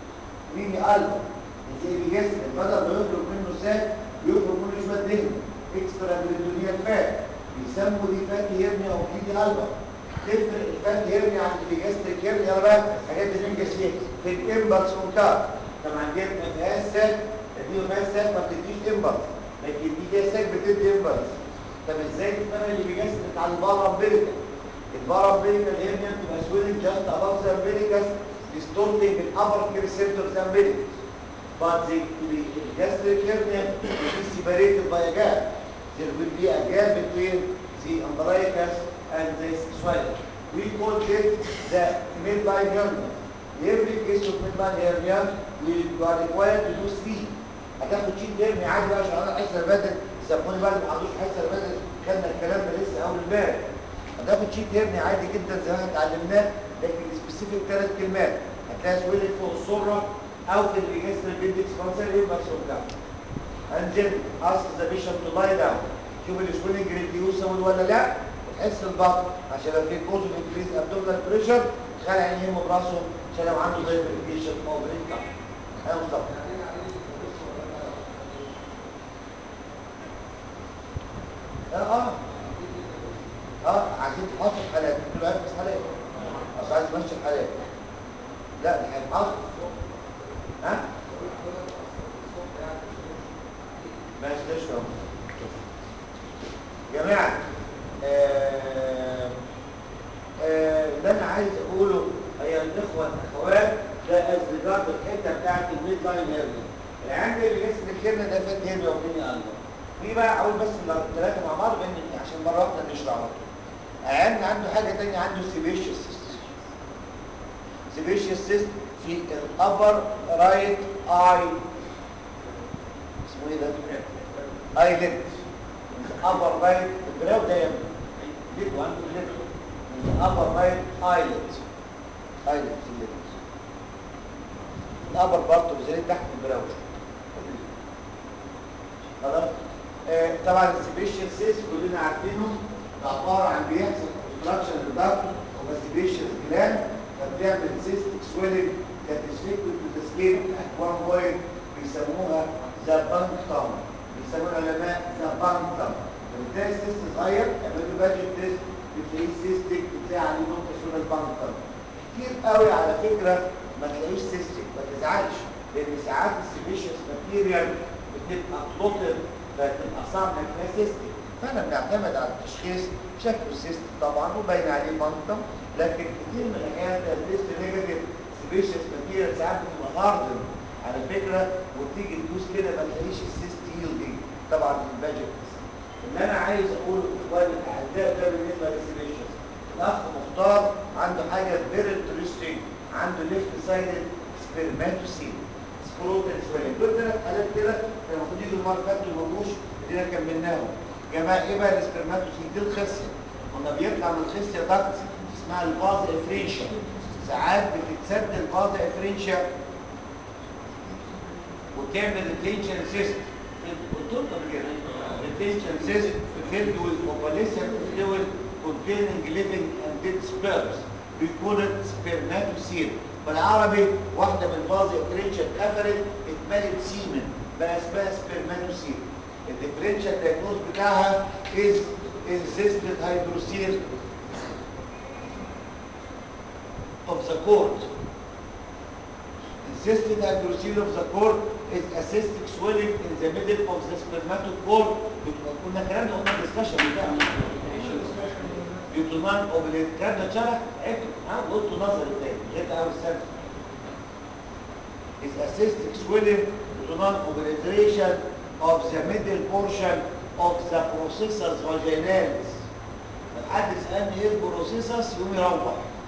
ميني ألبا زي بيجسد بدل ما يخرج منه ساك بيخرج منه شويه دهن اكسترا بريتونيال فات بيسموا دي فات هيرنيا او ميني ألبا تفرق الفات هيرنيا عن البيجاستريك هيرنيا بقى حاجات اللي بيجسد في الامبلس اونكار طبعا دي ما فيهاش ساك دي ما فيهاش ساك ما بتديش امبلس لكن دي فيها ساك بتدي امبلس طب ازاي تفرق اللي بيجسد على البارا امبليكا البارا امبليكا هيرنيا بتبقى سويلنج جاست اباف ذا امبليكس distorting the upper receptors and umbilicus. But the, the, the gastric hernia is separated by a gap. There will be a gap between the umbilicus and the swelling. We call it the midline hernia. In every case of midline hernia, we are required to do three. هتاخد شيت هرني عادي بقى عشان انا الحصه اللي فاتت سابوني بقى اللي ما حضروش الحصه اللي فاتت خدنا الكلام ده لسه اول امبارح هتاخد شيت هرني عادي جدا زي ما احنا اتعلمناه لكن سبيسيفيك ثلاث كلمات هتلاقي سويلت فوق السره او في الريجستر بيدكس كونسر يبقى سوكا انزل ask the patient to lie down شوف السويلنج ريديوسبل ولا لا وتحس البطن عشان لو في كوز انكريز ابدومينال بريشر خلع عينيه براسه عشان لو عنده زي بريديشن او بريكا ايوه بالظبط اه اه اه عايزين تحط الحالات كل واحد بس حالات اصل عايز تمشي الحالات لا دي هيتحط ها ماشي تشرب جماعه آه آه اللي انا عايز اقوله ايها الاخوه الاخوات ده از ريجارد الحته بتاعت الميد لاين هيرنيا العند اللي جسم الكلمه ده فات هيرنيا والدنيا قلبه في بقى اقول بس الثلاثه مع بعض بان عشان مره واحده نشرح على طول عند عنده حاجه ثانيه عنده سيبيشيس سيست سيبيشيس سيست في الابر رايت اي اسمه ايه ده؟ اي ليد الابر رايت البراو ده يمين ليد وعنده ليد الابر رايت اي ليد اي ليد الليد الابر برضه زي تحت البراو خلاص آه طبعا السبيشال سيس كلنا عارفينه ده عباره عن بيحصل اوبستراكشن للضغط وسبيشال جلاند فبتعمل سيستك سويلنج كانت ريستريكتد تو ذا سكين ات وان بوينت بيسموها ذا بانكتم بيسموها العلماء ذا بانكتم فبتلاقي السيست صغير اعملوا باجت تيست بتلاقيه سيستك بتلاقي عليه نقطه اسمها البانكتم كتير قوي على فكره ما تلاقيش سيستك ما تزعلش لان ساعات السبيشال ماتيريال بتبقى كلوتر فتبقى صعب انك تلاقي سيستك فاحنا بنعتمد على التشخيص شكله السيستم طبعا وباين عليه بانكتم لكن كتير من الاحيان ده التيست نيجاتيف سبيشال ماتيريال ساعات بتبقى هاردن على فكره وتيجي تدوس كده ما تلاقيش السيست يلدنج طبعا الباجت اللي انا عايز اقوله لاخواني الاعزاء ده بالنسبه للسبيشال الاخ مختار عنده حاجه فيري انترستنج عنده ليفت سايدد سبرماتوسيل سكروتال سويلنج دول ثلاث حالات كده كان المفروض يجوا المره اللي فاتت ما جوش ادينا كملناهم يا جماعه ايه بقى السبرماتوسيل دي الخصيه كنا بيطلع من الخصيه ضغط اسمها الفاز افرينشيا ساعات بتتسد الفاز افرينشيا وتعمل ريتنشن سيست قلت لكم قبل كده ريتنشن سيست filled with opalescent fluid containing living and dead sperms بيكون سبرماتوسيل بالعربي واحدة من فاز افرينشيا اتقفلت اتملت سيمن بقى اسمها سبرماتوسيل الديفرنشال دايجنوز بتاعها is insisted hydrocele of the cord insisted hydrocele of the cord is a cystic swelling in the middle of the spermatocord كنا الكلام ده قلنا الدسكشن بتاعه يوتومان اوبليت الكلام ده اتشرح عرفت ها قلته نظري تاني غير اول سنه is a cystic swelling يوتومان obliteration of the middle portion of the processus vaginalis حد يسالني ايه البروسيسس يقوم يروح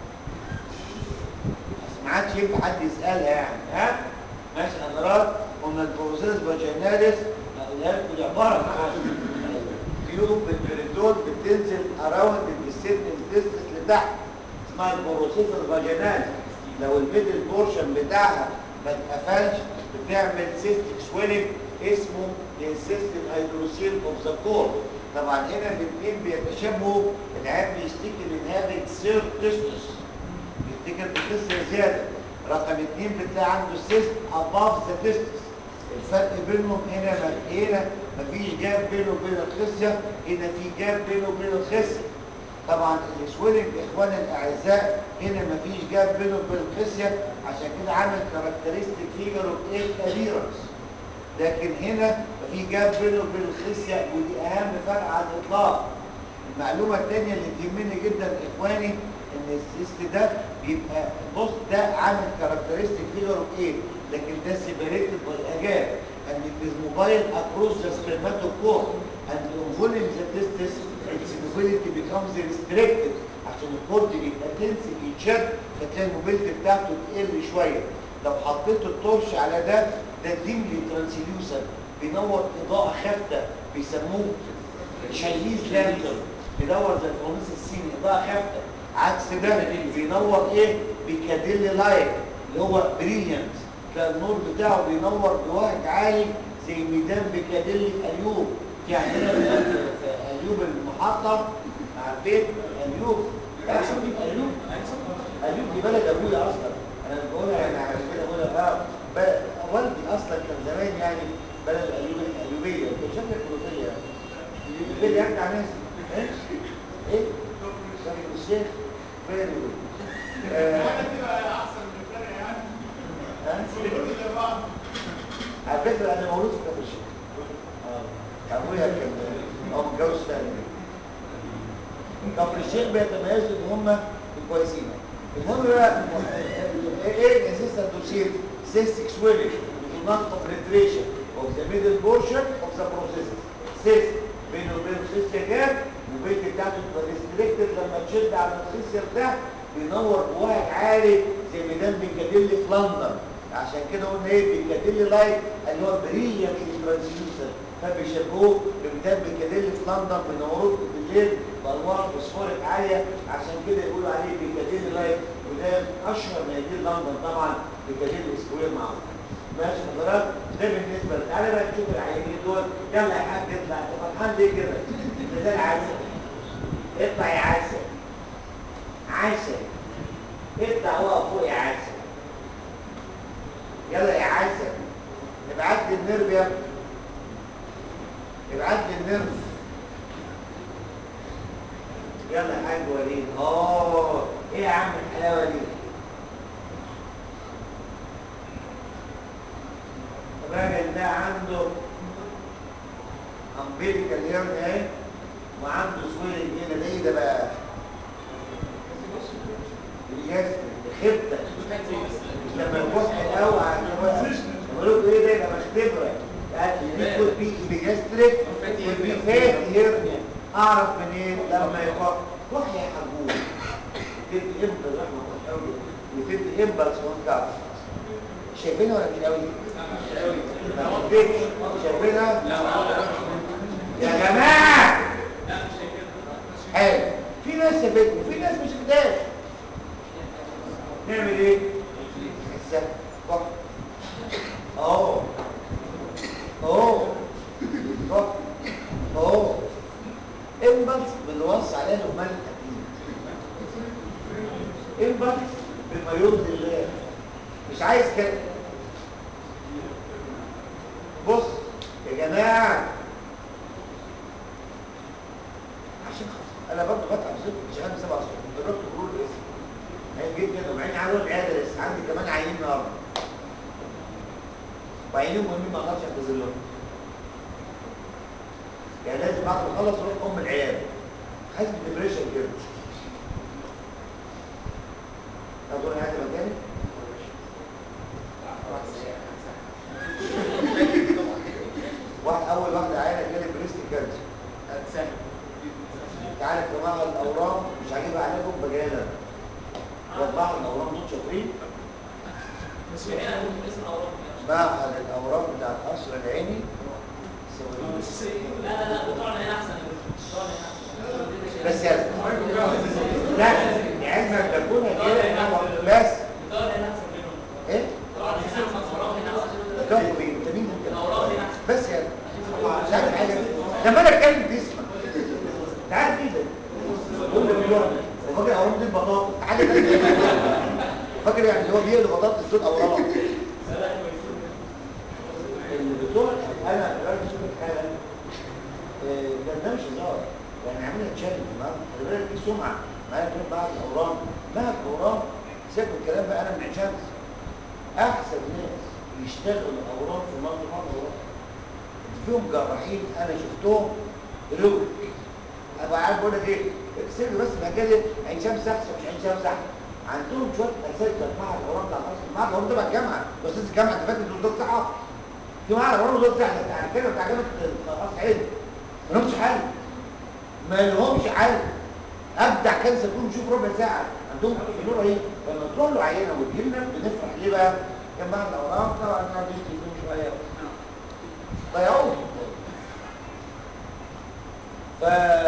بس ما عادش ينفع حد يسالها يعني ها ماشي حضرات قلنا البروسيسس فاجيناليس اقولها لكم دي عباره عن تيوب بالبريتون بتنزل اراوند الديسيت الديستس لتحت اسمها البروسيسس فاجيناليس لو الميدل بورشن بتاعها ما اتقفلش بتعمل سيستيك سويلنج اسمه السيستم هيدروسيل اوف ذا كور طبعا هنا الاثنين بيتشابهوا العيال بيشتكي من هابت سير تستس بيفتكر بتسر زياده رقم اثنين بتلاقي عنده سيست اباف ذا تستس الفرق بينهم هنا هنا مفيش جاب بينه وبين الخصيه هنا في جاب بينه وبين الخصيه طبعا السويلنج اخواني الاعزاء هنا مفيش جاب بينه وبين الخصيه عشان كده عامل كاركترستيك فيجر اوف ايه ابيرنس لكن هنا في جاب بينه وبين الخصيه ودي اهم فرق على الاطلاق المعلومه الثانيه اللي تهمني جدا اخواني ان السيست ده بيبقى بص ده عامل كاركترستيك فيجر اوف ايه لكن ده سيبريتد باي اجاب and it is mobile across the spermatocore and on volume the testis its mobility becomes restricted عشان الكورد يبقى تنسي يتشد فتلاقي الموبيلتي بتاعته تقل شويه لو حطيت التورش على ده ده ديملي ترانسليوسن بينور اضاءه خافته بيسموه تشاينيز لانترن بينور زي الفانوس الصيني اضاءه خافته عكس ده بينور ايه بيكاديل لايت اللي هو بريليانت تلاقي النور بتاعه بينور بوهج عالي زي ميدان بيكاديل ايوب في عندنا في ايوب المحطه عارفين ايوب ايوب ايوب دي بلد ابويا اصلا انا بقولها يعني عشان كده بقولها اه والدي اصلا كان زمان يعني بلد الايوب الايوبيه كان شكل كروتيه يعني ايه يعني عن ايه ايه كفر الشيخ فين على فكره انا مولود في كفر الشيخ اه ابويا كان هو متجوز ثاني كفر الشيخ بيتميزوا ان هم كويسين المهم بقى ايه الاساس and dorsal cystic swelling to non-penetration of the middle portion of the processes cyst بينه وبين السيستيا جاب وبين بتاعته تبقى ريستريكتد لما تشد على السيستيا بتاعك بينور بوهج عالي زي ميدان بيكاديلي في لندن عشان كده قلنا ايه بيكاديلي لايت اللي هو بريليانت ترانسيوسر فبيشبهوه بميدان بيكاديلي في لندن بينوروه بالليل بانوار فوسفوريك عاليه عشان كده يقولوا عليه بيكاديلي لايت وده اشهر ميادين لندن طبعا بيكاديلي سكوير معروف ماشي حضرتك ده بالنسبه لك تعالى بقى نشوف العيانين دول يلا يا حاج اطلع انت فرحان ليه كده انت زي العسل اطلع يا عسل عسل اطلع وقف فوق يا عسل يلا يا عسل ابعت لي النيرف يا ابني ابعت لي النيرف يلا يا حاج وليد اه ايه يا عم الحلاوه دي الراجل ده عنده امبيليكال هيرن اهي وعنده سويلنج هنا ده ايه ده بقى؟ الجسم خبتك لما الكحل الاول يقولوا لكم ايه ده يبقى مختبره يعني كل بي بيجستريك والبي فات هيرنيا اعرف منين لما يبقى كحل يا حبوب تدي امبل رحمه الله قوي وتدي امبلس وانت شايفينها ولا مش قوي؟ شايفينها؟ يا جماعة حلو في ناس شافتني وفي ناس مش شفتهاش نعمل ايه؟ السبب روح اهو اهو روح اهو امبلس بنوصي عليها لقمان التقديم امبلس بما يرضي الله مش عايز كده بص يا جماعة عشان خاطر انا برضه بتعب صدق شغال من 7 الصبح جربت كل الاسم عين جدا وبعدين عايز اروح العياده لسه عندي كمان عيانين النهارده وعيانين مهمين ما اقدرش اعتذر لهم يعني لازم بعد ما اخلص اروح ام العياده حاسس بديبريشن كده اقول العياده مكاني واحد اول واحده عيانه جالي بريست كانسر هتسهل تعالى يا جماعه الاورام مش عاجبها علاجهم بجانا والله الاورام دول شاطرين بس في هنا ممكن اسم الاورام معهد الاورام بتاع القصر العيني سوالين لا لا لا بتوعنا هنا احسن بتوعنا هنا احسن بس يا لا لعلمك ده كنا كده بس بتوعنا هنا احسن منهم ايه بتوعنا هنا احسن الاورام هنا احسن كفوا مين انت مين انت الاورام هنا احسن بس يا مش عارف حاجه لما انا اتكلم باسمك انت عارف ايه ده قول لي بيقول هو فاكر اورام دي البطاطا حاجه ثانيه فاكر يعني هو بيقلوا بطاطس دول اورام لا لا كويس الدكتور انا راجل شوف الحاله آه، ده ده مش هزار يعني عاملها تشالنج النهارده خلي بالك دي سمعه معايا كده بعد الاورام بعد الاورام سيبك من الكلام بقى انا من عين شمس احسن ناس يشتغلوا الاورام في مصر هم الاورام فيهم جراحين انا شفتهم روك ابقى عارف بقول لك ايه سيب بس مجال عين شمس احسن مش عين شمس احسن عندهم شويه اساتذه مع الاورام بتاع الاصل مع الاورام تبع الجامعه بس الجامعه انت فاكر دول دول صحه في معانا برضه دول بتاع يعني كده بتاع جامعه قصر عين ما لهمش حل ما لهمش حل ابدع كان سيكون شوف ربع ساعه عندهم حلول ايه لما تروح له عينه وتجي لنا بنفرح ليه بقى جماعه الاوراق طبعا انا عايز فيهم شويه ضيعوه ف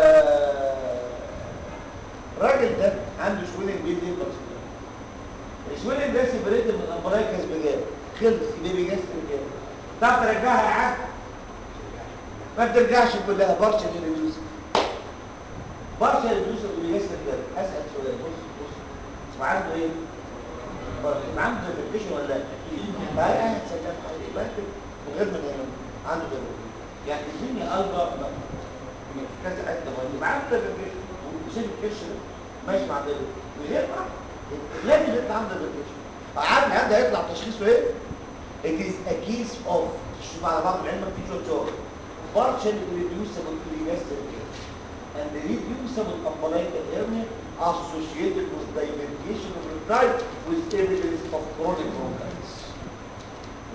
الراجل ده عنده سويلنج بيد ايه السويلنج ده سيبريت من الامبرايكس بجد خلص بيبي جاستر كده تعرف ترجعها يا عم ما بترجعش كلها بارشل ريديوس بارشل ريديوس اللي جاستر كده اسال سؤال بص بص وعنده ايه؟ بارشل. عنده ديفيكيشن ولا لا؟ بقى قاعد سلام عليه بقى كده من غير ما ينام عنده ديفيكيشن يعني الدنيا البا في كذا حته مهمه عنده ديفيكيشن وشيل الكش ده ماشي مع ديفيكيشن من غير ما لازم يطلع عنده ديفيكيشن عارف العيال ده هيطلع تشخيصه ايه؟ It is a case of شوف على بعض العلم في شويه شغل partial reducible pregastric hernia and the reducible umbilical hernia associated with divergation of the type with evidence of chronic bronchitis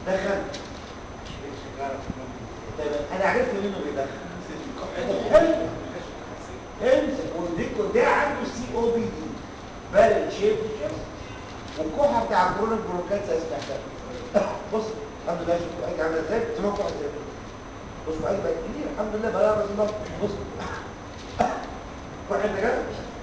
دخل تمام انا عرفت منه بيدخل حلو امسك والدكتور ده عنده سي او بي دي بلد شيب والكحه بتاع الكورونا البروكات سمعتها بص الحمد لله شوف الحاجه عامله ازاي زي ما كحه ازاي بص الحاجه بقت كتير الحمد لله بقى بس الله بص واحد ده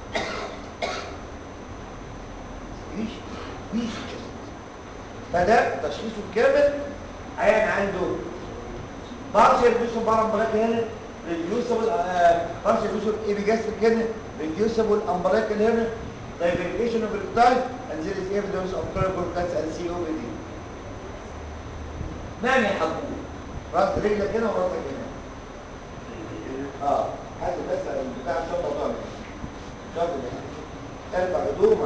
مفيش مفيش فده تشخيصه الكامل عيان عنده بارشل بيوسف بره امبراك هنا ريديوسبل بارشل بيوسف ايبيجاستريك هنا ريديوسبل امبراك هنا divergation of reptile and there is evidence of colorful cuts and COPD نعم يا حبوب راس رجلك هنا وراسك هنا اه حاسب بس بتاع الشنطه طالع شاطر يعني ارفع هدومك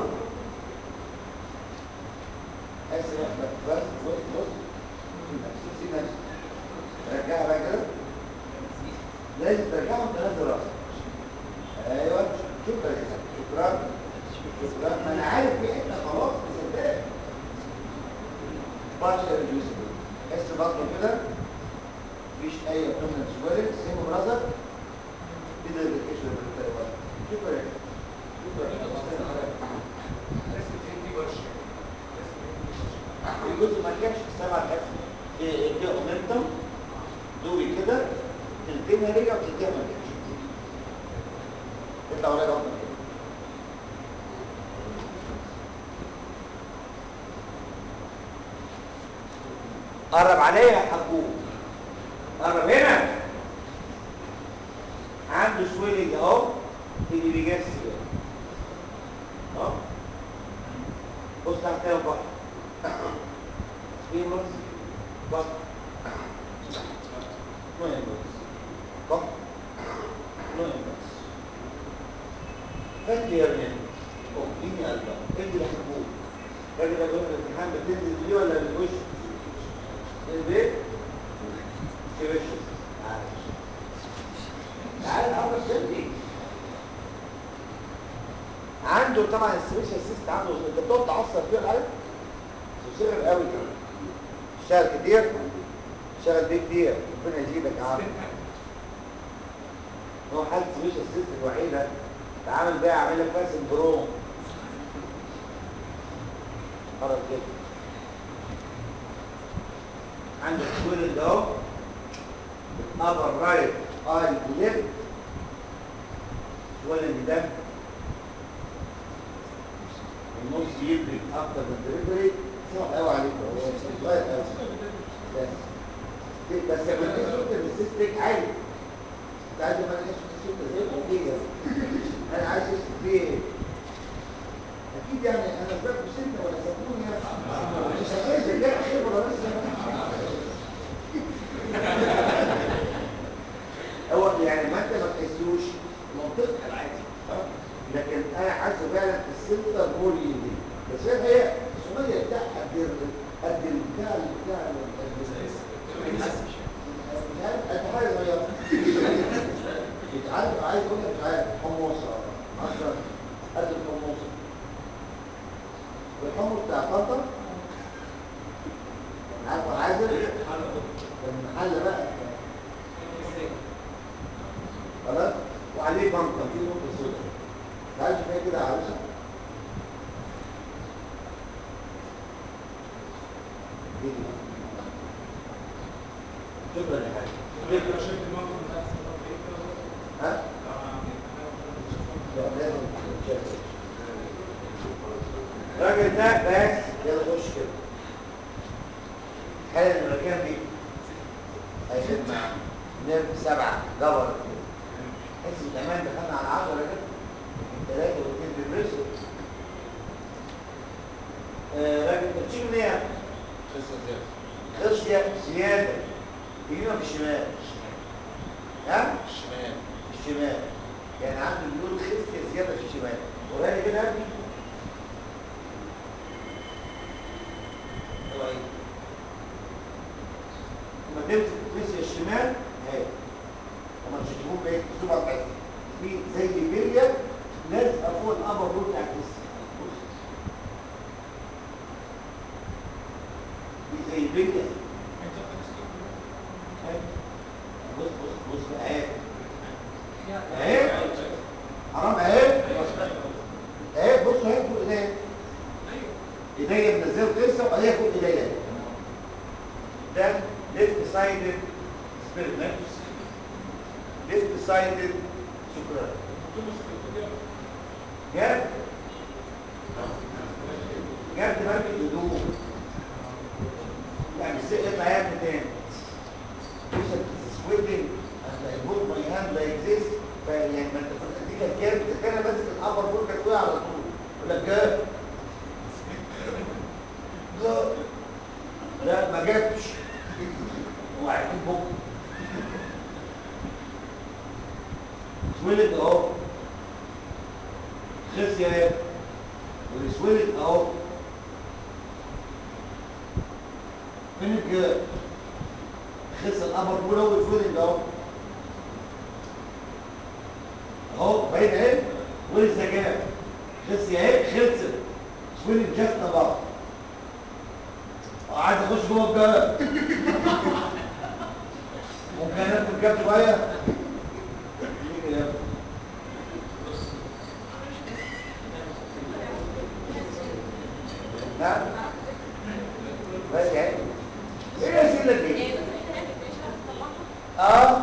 اسرع بس بص بص سيب نفسك رجعها بقى كده لازم ترجعها وانت نازل راسك ايوه شكرا يا سيدي شكرا شكرا ما انا عارف في حته خلاص مصدقك بارشل ريديوسبل حس بطنه كده مفيش اي ابدومينال سويلنج سيمو برازر كده الريكيشن بالتالي شكرا يا سيدي شكرا الجزء ما كانش سبع حفظ دي اومنتم دوبي كده تلتين رجع وتلتين ما رجعش اطلع ولا جنب قرب عليا يا حبوب قرب هنا عنده سويلنج اهو اللي بيجسس اهو بص تحت كده بقى فيمرز بط نويمرز بط نويمرز فاتلي يا ابني اديني قلبك انت اللي حبوب راجل اقول لك الامتحان بتنزل فيه ولا بالوش البيت تبشر تعال اقرب سنتي عنده طبعا السبيشال سيست عنده انت بتقعد تعصر فيه الحاجه صغير قوي كمان اشتغل كتير اشتغل بيه كتير ربنا يزيدك يا عم هو حالة سبيشال سيست الوحيدة تعامل بيها عامل لك فاس البروم خلاص كده عندك سويل ده اهو upper right eye left سويل ده النص يدرك اكتر من الدليفري صعب قوي عليكم هو صغير قوي بس بس لما تيجي صوت السيستيك عالي انت عايز ما تيجي صوت زي الكوفيه انا عايز اسمع فيه ايه اكيد يعني انا سبب سنه ولا سبوني يعني مش عايز ذكاء خبره بس هو يعني ما انت ما تحسوش منطقي العادي لكن انا حاسه فعلا السنتر هو اللي يدي بس هي هي السميه بتاع قد ال- قد البتاع بتاع انت حاجه صغيره مش عارف عايز اقول لك مش عارف حمصه 10 قد الحمصه الحمص بتاع طنطا عارف عازل المحل بقى خلاص وعليه بنطه في نقطه سوداء تعالش فيها كده عروسه ايه دي شكرا يا حاج ها لا لازم تتشكل الراجل ده بس يلا خش كده حال المكان دي هيخد مع نرف سبعة جبر كده حس كمان دخلنا على عشرة كده ثلاثة واثنين بيبرسوا آه راجل بتشيل منين؟ خصية زيادة يمين في الشمال ها؟ الشمال الشمال يعني عنده بيقول خصية زيادة في الشمال وراجل كده يا ابني هو ايه؟ لما تمسك الخصية الشمال اهي وما تشوفوه بايه؟ تشوفها بحس في زي بلية لازقة فوق الأبر رول بتاع الخصية بص دي زي بلية بص بص بص اهي اهي حرام اهي اهي بص اهي فوق ايديا ايديا منزله كرسه وايديا فوق ايديا ده ليفت سايدد سبيرت ليفت سايدد شكرا جاب جاب دماغ الهدوم يعني سقط عيال تاني لسه سويتنج and I put my hand like this فيعني ما انت دي كانت جاب ده كان ماسك الابر فوق كانت وقع على طول يقول لك جاب جاب لا ما جابش وقاعدين بكره سويلت اهو خس يا ايه والسويلت اهو فين الجاب خس الابر فول اهو والسويلت اهو اهو باين اهي والزجاج خس يا ايه خلصت سويلت جاست ابر عايز اخش جوه الجاب ممكن انام في الجاب شويه ليه كده نعم بس يعني ايه الاسئله دي اه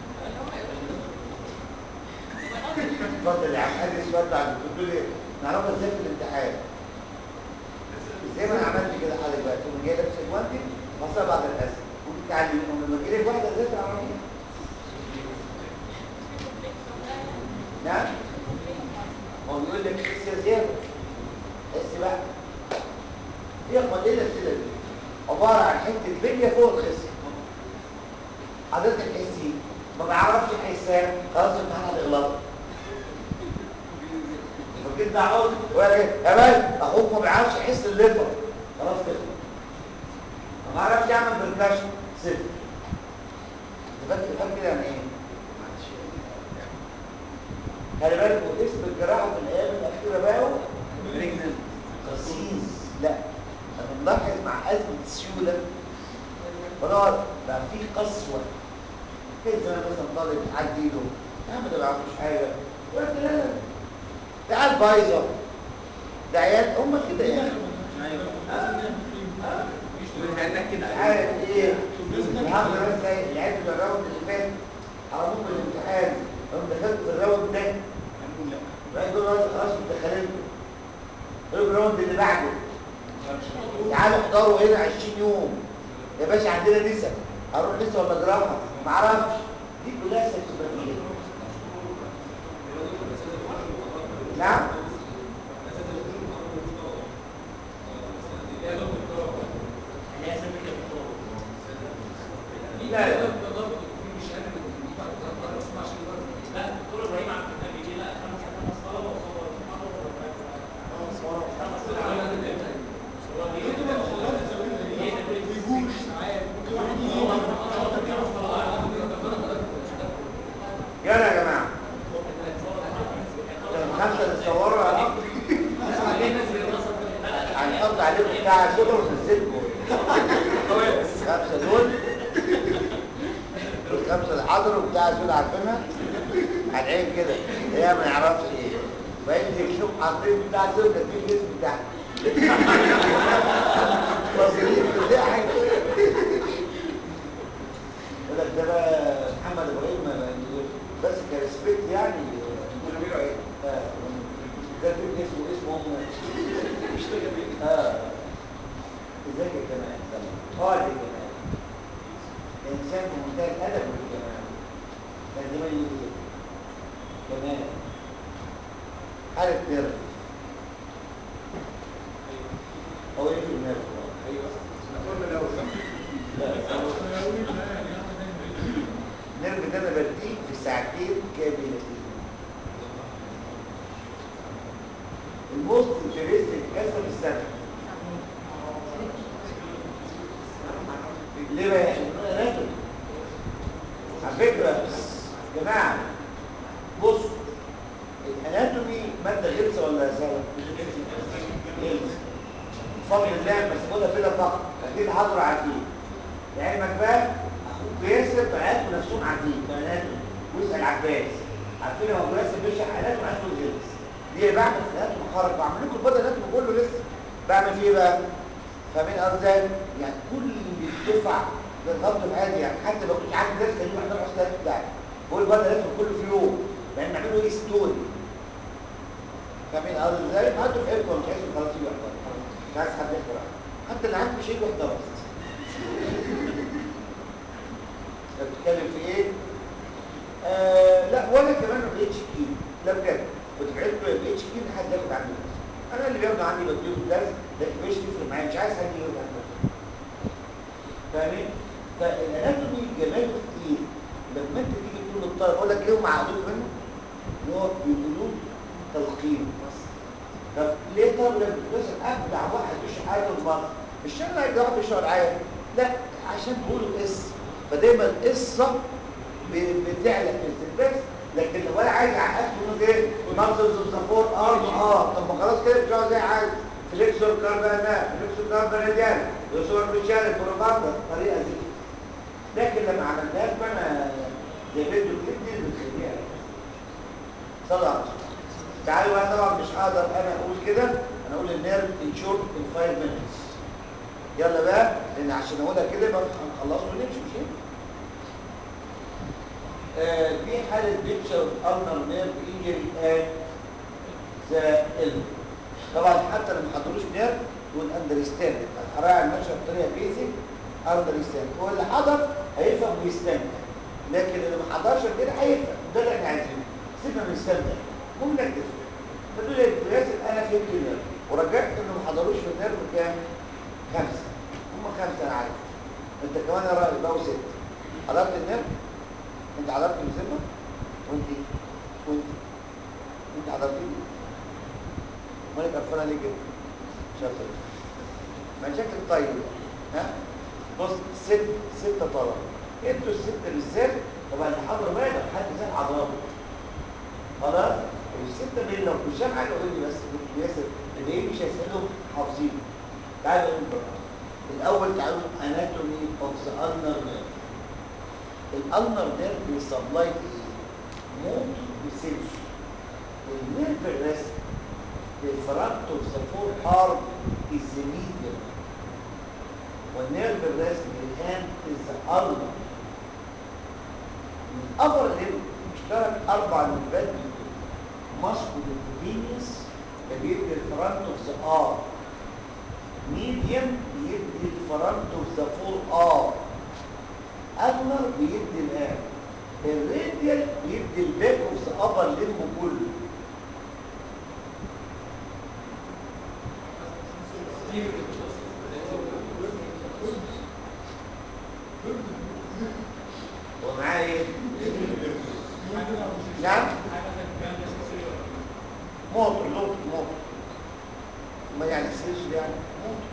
اتفضل يا عم ادي السؤال بتاع الدكتور لي نعرفها ازاي في الامتحان ازاي ما انا عملت كده حضرتك بقى تقوم جاي لابس جوانتي وصل بعد الاسئله ممكن تعلمهم لما تجي لك واحده ازاي تعرفيها نعم هو بيقول لك حس يا زياده حس بقى هي قليله الاسئله دي عباره عن حته بليه فوق الخصم حضرتك حسي ما بعرفش احسها خلاص الامتحان هتغلط فكنت اقعد ولا ايه يا بال اخوك ما بيعرفش يحس الليفر خلاص كده ما بعرفش يعمل بركاشن صفر فاكر فاكر يعني ايه خلي بالك اسم الجراحه في الايام الاخيره بقى بريجننت قسيس لا انا ملاحظ مع ازمه السيوله خلاص بقى في قسوه كده زمان مثلا طالب عدي له يا عم ده ما بيعرفوش حاجه قلت لا لا تعال بايظه ده عيال هم كده يعني عارف ايه الحمد لله بس لعبت الراوند اللي فات على ممكن الامتحان لو دخلت في الراوند ده بقى دول خلاص مدخلينكم الراوند اللي بعده تعالوا احضروا هنا 20 يوم يا باشا عندنا نسا هروح نسا ولا جراحه ما اعرفش دي كلها سكسباتيه نعم لا لا لا الدكتور ابراهيم عبد النبي جه لقى خمس خمس طلبه وصور خمس يلا يا جماعه كان خمسه اللي صوروا يا رب هنحط عليكم بتاع كده وننزلكم خمسه دول الخمسه اللي حضروا بتاع دول عارفينها هنعين كده هي ما نعرفش ايه فانت تشوف حاطين بتاع دول كاتبين الاسم بتاعك واصلين بالضحك يقول لك ده بقى محمد ابراهيم ما- بس كريسبكت يعني آه، كاتبين اسمه اسمه هم اه ازيك يا جماعه اقعد يا جماعه الانسان في منتهى الادب والجمال كان زمان يقول ايه جمال حاله نرف هو ايه في النرف النرف ده انا بديه في ساعتين كاملتين الموست انترستنج كسر السنه ليه بقى؟ اناتومي على فكره يا جماعه بصوا الاناتومي ماده غلسه ولا سهله؟ غلسه بفضل الله بس خدها كده فقط اكيد حاضر عارفين لعلمك بقى اخوك ياسر بناته نفسهم عارفين بناته واسال عباس عارفين لو ابو ياسر بيشرح حالاته وعنده الغلس دي بعمل في الاناتوم خرج بعمل لكم البدل الاناتوم كله لسه بعمل فيه بقى فاهمين قصدي يعني كل الدفع بالضبط عادي يعني حتى لو كنت عارف درس كان يحضر الاستاذ بتاعي بقول بدل الاناتوم كله في يوم لان نعمله ايه ستوري فاهمين قصدي ازاي انتوا في عيبكم مش عايزين خلاص يجوا يحضروا مش عايز حد يحضر حتى اللي عنده مش هيجوا يحضروا انت بتتكلم في ايه آه لا ولا كمان ما بقتش كتير لا بجد كنت في علم ما بقتش كتير حد ياخد عني درس انا اللي بياخد عني بديه الدرس لكن مش تفرق معايا مش عايز حد ياخد عني درس فاهمين فالاناتومي جماله كتير لما انت تيجي تقول للطالب اقول لك ليه معقدوك منه ان هو بيقولوه تلقين بس طب ليه طب لما بتدرس ابدع واحد يشرح حاجه المره مش انا اللي واحد يشرح عادي لا عشان بيقولوا اسم فدايما القصه بتعلى في البس لكن لو انا عايز اعقد تقول ايه مارسلز الزفور اه اه طب ما خلاص كده بتقعد زي عادي فليكسور كاربانا فليكسور كاربانيديان يسور ميشال بروباندا طريقه دي لكن لما عملناها انا زي بيدو كتير بتخليها صلى على رسول تعالوا بقى طبعا مش هقدر انا اقول كده انا اقول النيرف ان شورت ان 5 minutes يلا بقى لان عشان اقولها كده يبقى هنخلص ونمشي مش هيك آه في حاله بيكتشر النر نيرف انجري ان ذا ال طبعا حتى لما حضروش نيرف يقول اندرستاند هراعي المشهد بطريقه بيزك اندرستاند هو اللي حضر هيفهم ويستمتع لكن اللي ما حضرش كده هيفهم ده اللي احنا عايزينه سيبنا نستمتع المهم نركز فتقول لي ياسر انا فهمت النيرف ورجعت انه ما حضروش في النيرف كام؟ خمسه هم خمسه انا عارف انت كمان يا راجل بقوا ست حضرت النيرف؟ انت حضرت المسلمه؟ وانت وانت انت حضرتي؟ مالك قرفانه ليه كده؟ شاطر ما شكلك طيب ها؟ بص ست ستة طلبة انتوا الستة بالذات طبعا اللي حضر بقى ده حد زي عضلات خلاص والستة بين لو مش فاهم حاجة قول لي بس دكتور ياسر اللي ايه مش هيسألهم حافظين تعالوا نقول بقى الأول تعالوا اناتومي اوف ذا ulnar nerve الالنر نيرف بيسبلاي ايه؟ موتور وسنسور والنيرف الرسم الفرونت اوف ذا فور ارم از ذا ميديال والنيرف الرسم الهاند از ذا ulnar الابر ليب اشترك اربع نيرفات ماسكولوبينيوس ده بيدي الفرونت اوف ذا ار ميديم بيدي الفرونت اوف ذا فور ار ادنر بيدي الان الراديال بيدي الباك اوف ذا ابر ليمب كله هو معاه ايه؟ نعم موتور موتور موتور ما يعني سيرش يعني موتور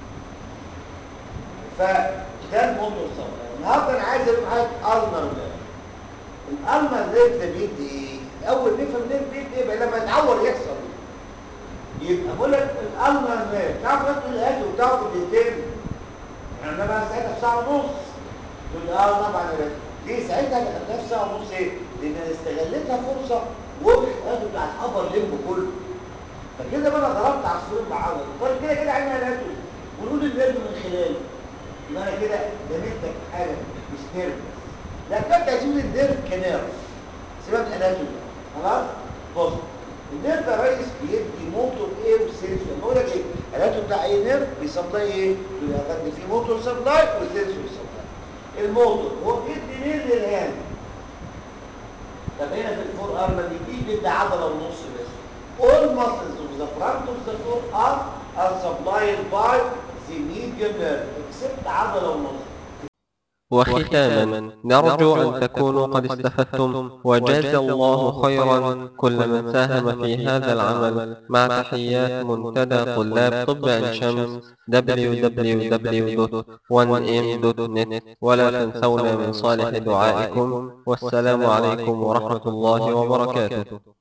فده الموتور صبر النهارده انا عايز اقول حاجه النر ده الالنر ده ده بيدي ايه؟ اول نفهم ليه بيدي ايه بقى لما يتعور يحصل ايه؟ يبقى بقول لك الالنر ده تعرف انت الاكل وتعرف الاثنين احنا بقى ساعتها في ساعه ونص تقول لي اه طبعا يا باشا ليه ساعتها خدناها في ساعه ونص ايه؟ لان انا استغلتها فرصه وقفت الأكل بتاع الابر ليمب كله فكده بقى انا ضربت عصفورين بعض طيب كده كده عينها ناتو ونقول النيرف من خلاله يبقى انا كده دمجتك حاجه مش نيرف لا كنت عايزين النيرف كنيرف سيبك من اناتومي خلاص بص النيرف يا ريس بيدي موتور ايه وسنسور بقول لك ايه الاناتومي بتاع اي نيرف بيسبلاي ايه يبقى خد فيه موتور سبلاي وسنسور سبلاي الموتور هو بيدي مين للهاند طب هنا في الفور ار ما بيجيش بيدي عضله ونص بس all muscles of the front of the forearm are supplied by the median nerve except عضله ونص وختاما نرجو أن تكونوا قد استفدتم وجاز الله خيرا كل من ساهم في هذا العمل مع تحيات منتدى طلاب طب عين شمس www.1m.net ولا تنسونا من صالح دعائكم والسلام عليكم ورحمة الله وبركاته